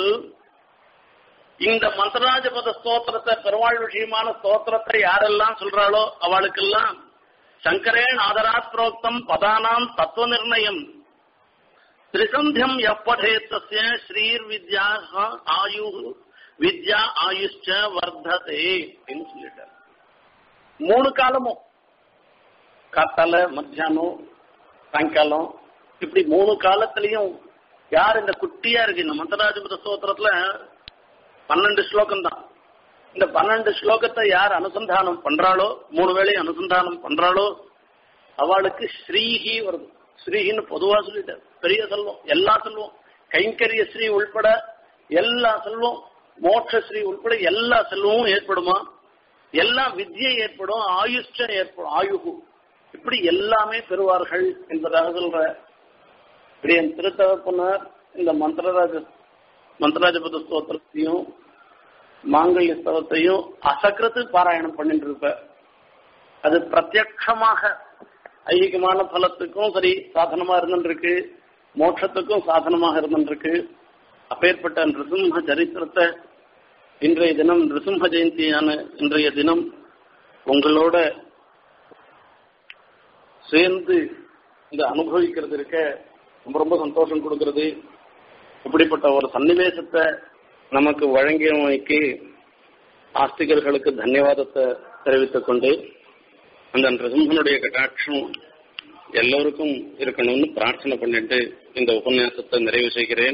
இந்த மந்திரராஜபத ஸ்தோத்திரத்தை பெருமாள் விஷயமான ஸ்தோத்திரத்தை யாரெல்லாம் சொல்றாளோ அவளுக்கெல்லாம் சங்கரேன் ஆதராத் புரோக்தம் பதானாம் தத்துவ நிர்ணயம் திரிசந்தியம் எப்படே தஸ்ய ஸ்ரீர் வித்யா ஆயு வித்யா ஆயுஷ்ச வர்த்ததே அப்படின்னு சொல்லிட்டார் மூணு காலமும் காத்தால மத்தியானம் சாயங்காலம் இப்படி மூணு காலத்திலையும் யார் இந்த குட்டியா இருக்கு இந்த மந்திராஜபத ஸ்தோத்திரத்துல பன்னெண்டு ஸ்லோகம் தான் இந்த பன்னெண்டு ஸ்லோகத்தை யார் அனுசந்தானம் பண்றாளோ மூணு வேளையும் அனுசந்தானம் பண்றாளோ அவளுக்கு ஸ்ரீஹி வருது ஸ்ரீஹின்னு பொதுவா சொல்லிட்டார் பெரிய செல்வம் எல்லா செல்வம் கைங்கரிய ஸ்ரீ உள்பட எல்லா செல்வம் மோட்சஸ்ரீ உள்பட எல்லா செல்வமும் ஏற்படுமா எல்லா வித்யை ஏற்படும் ஆயுஷ்டம் ஏற்படும் ஆயுகு இப்படி எல்லாமே பெறுவார்கள் என்பதாக சொல்ற இப்படி என் திருத்தகப்பனார் இந்த மந்திரராஜ மந்திரராஜபத ஸ்தோத்திரத்தையும் மாங்கல்ய ஸ்தவத்தையும் அசக்கிரத்து பாராயணம் பண்ணிட்டு இருப்ப அது பிரத்யக்ஷமாக ஐகிகமான பலத்துக்கும் சரி சாதனமா இருந்துருக்கு மோட்சத்துக்கும் சாதனமாக இருந்துருக்கு அப்பேற்பட்ட நிருசிம்ம சரித்திரத்தை இன்றைய தினம் நிருசிம்ம ஜெயந்தியான இன்றைய தினம் உங்களோட சேர்ந்து இந்த அனுபவிக்கிறது இருக்க ரொம்ப ரொம்ப சந்தோஷம் கொடுக்கிறது இப்படிப்பட்ட ஒரு சன்னிவேசத்தை நமக்கு வழங்கியமைக்கு ஆஸ்திகர்களுக்கு தன்யவாதத்தை தெரிவித்துக் கொண்டு அந்த நிருசிம்மனுடைய கட்டாட்சம் எல்லோருக்கும் இருக்கணும்னு பிரார்த்தனை பண்ணிட்டு இந்த உபன்யாசத்தை நிறைவு செய்கிறேன்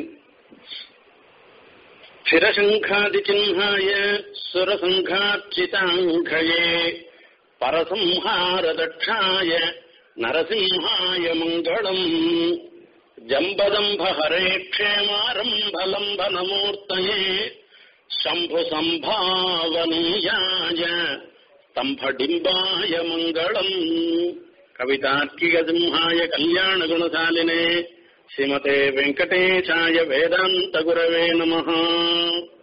ஸ்திரசங்காதிச்சிஹாய சுரசங்காச்சிதாங்கயே பரசம்ஹாரதட்சாய நரசிம்ஹாய மங்களம் ஜம்பதம்பஹரே க்ஷேமாரம்பலம்பனமூர்த்தயே शम्भु सम्भावनीयाय स्तम्भडिम्बाय मङ्गलम् कवितार्किकसिंहाय कल्याणगुणशालिने श्रीमते वेङ्कटेशाय वेदान्तगुरवे नमः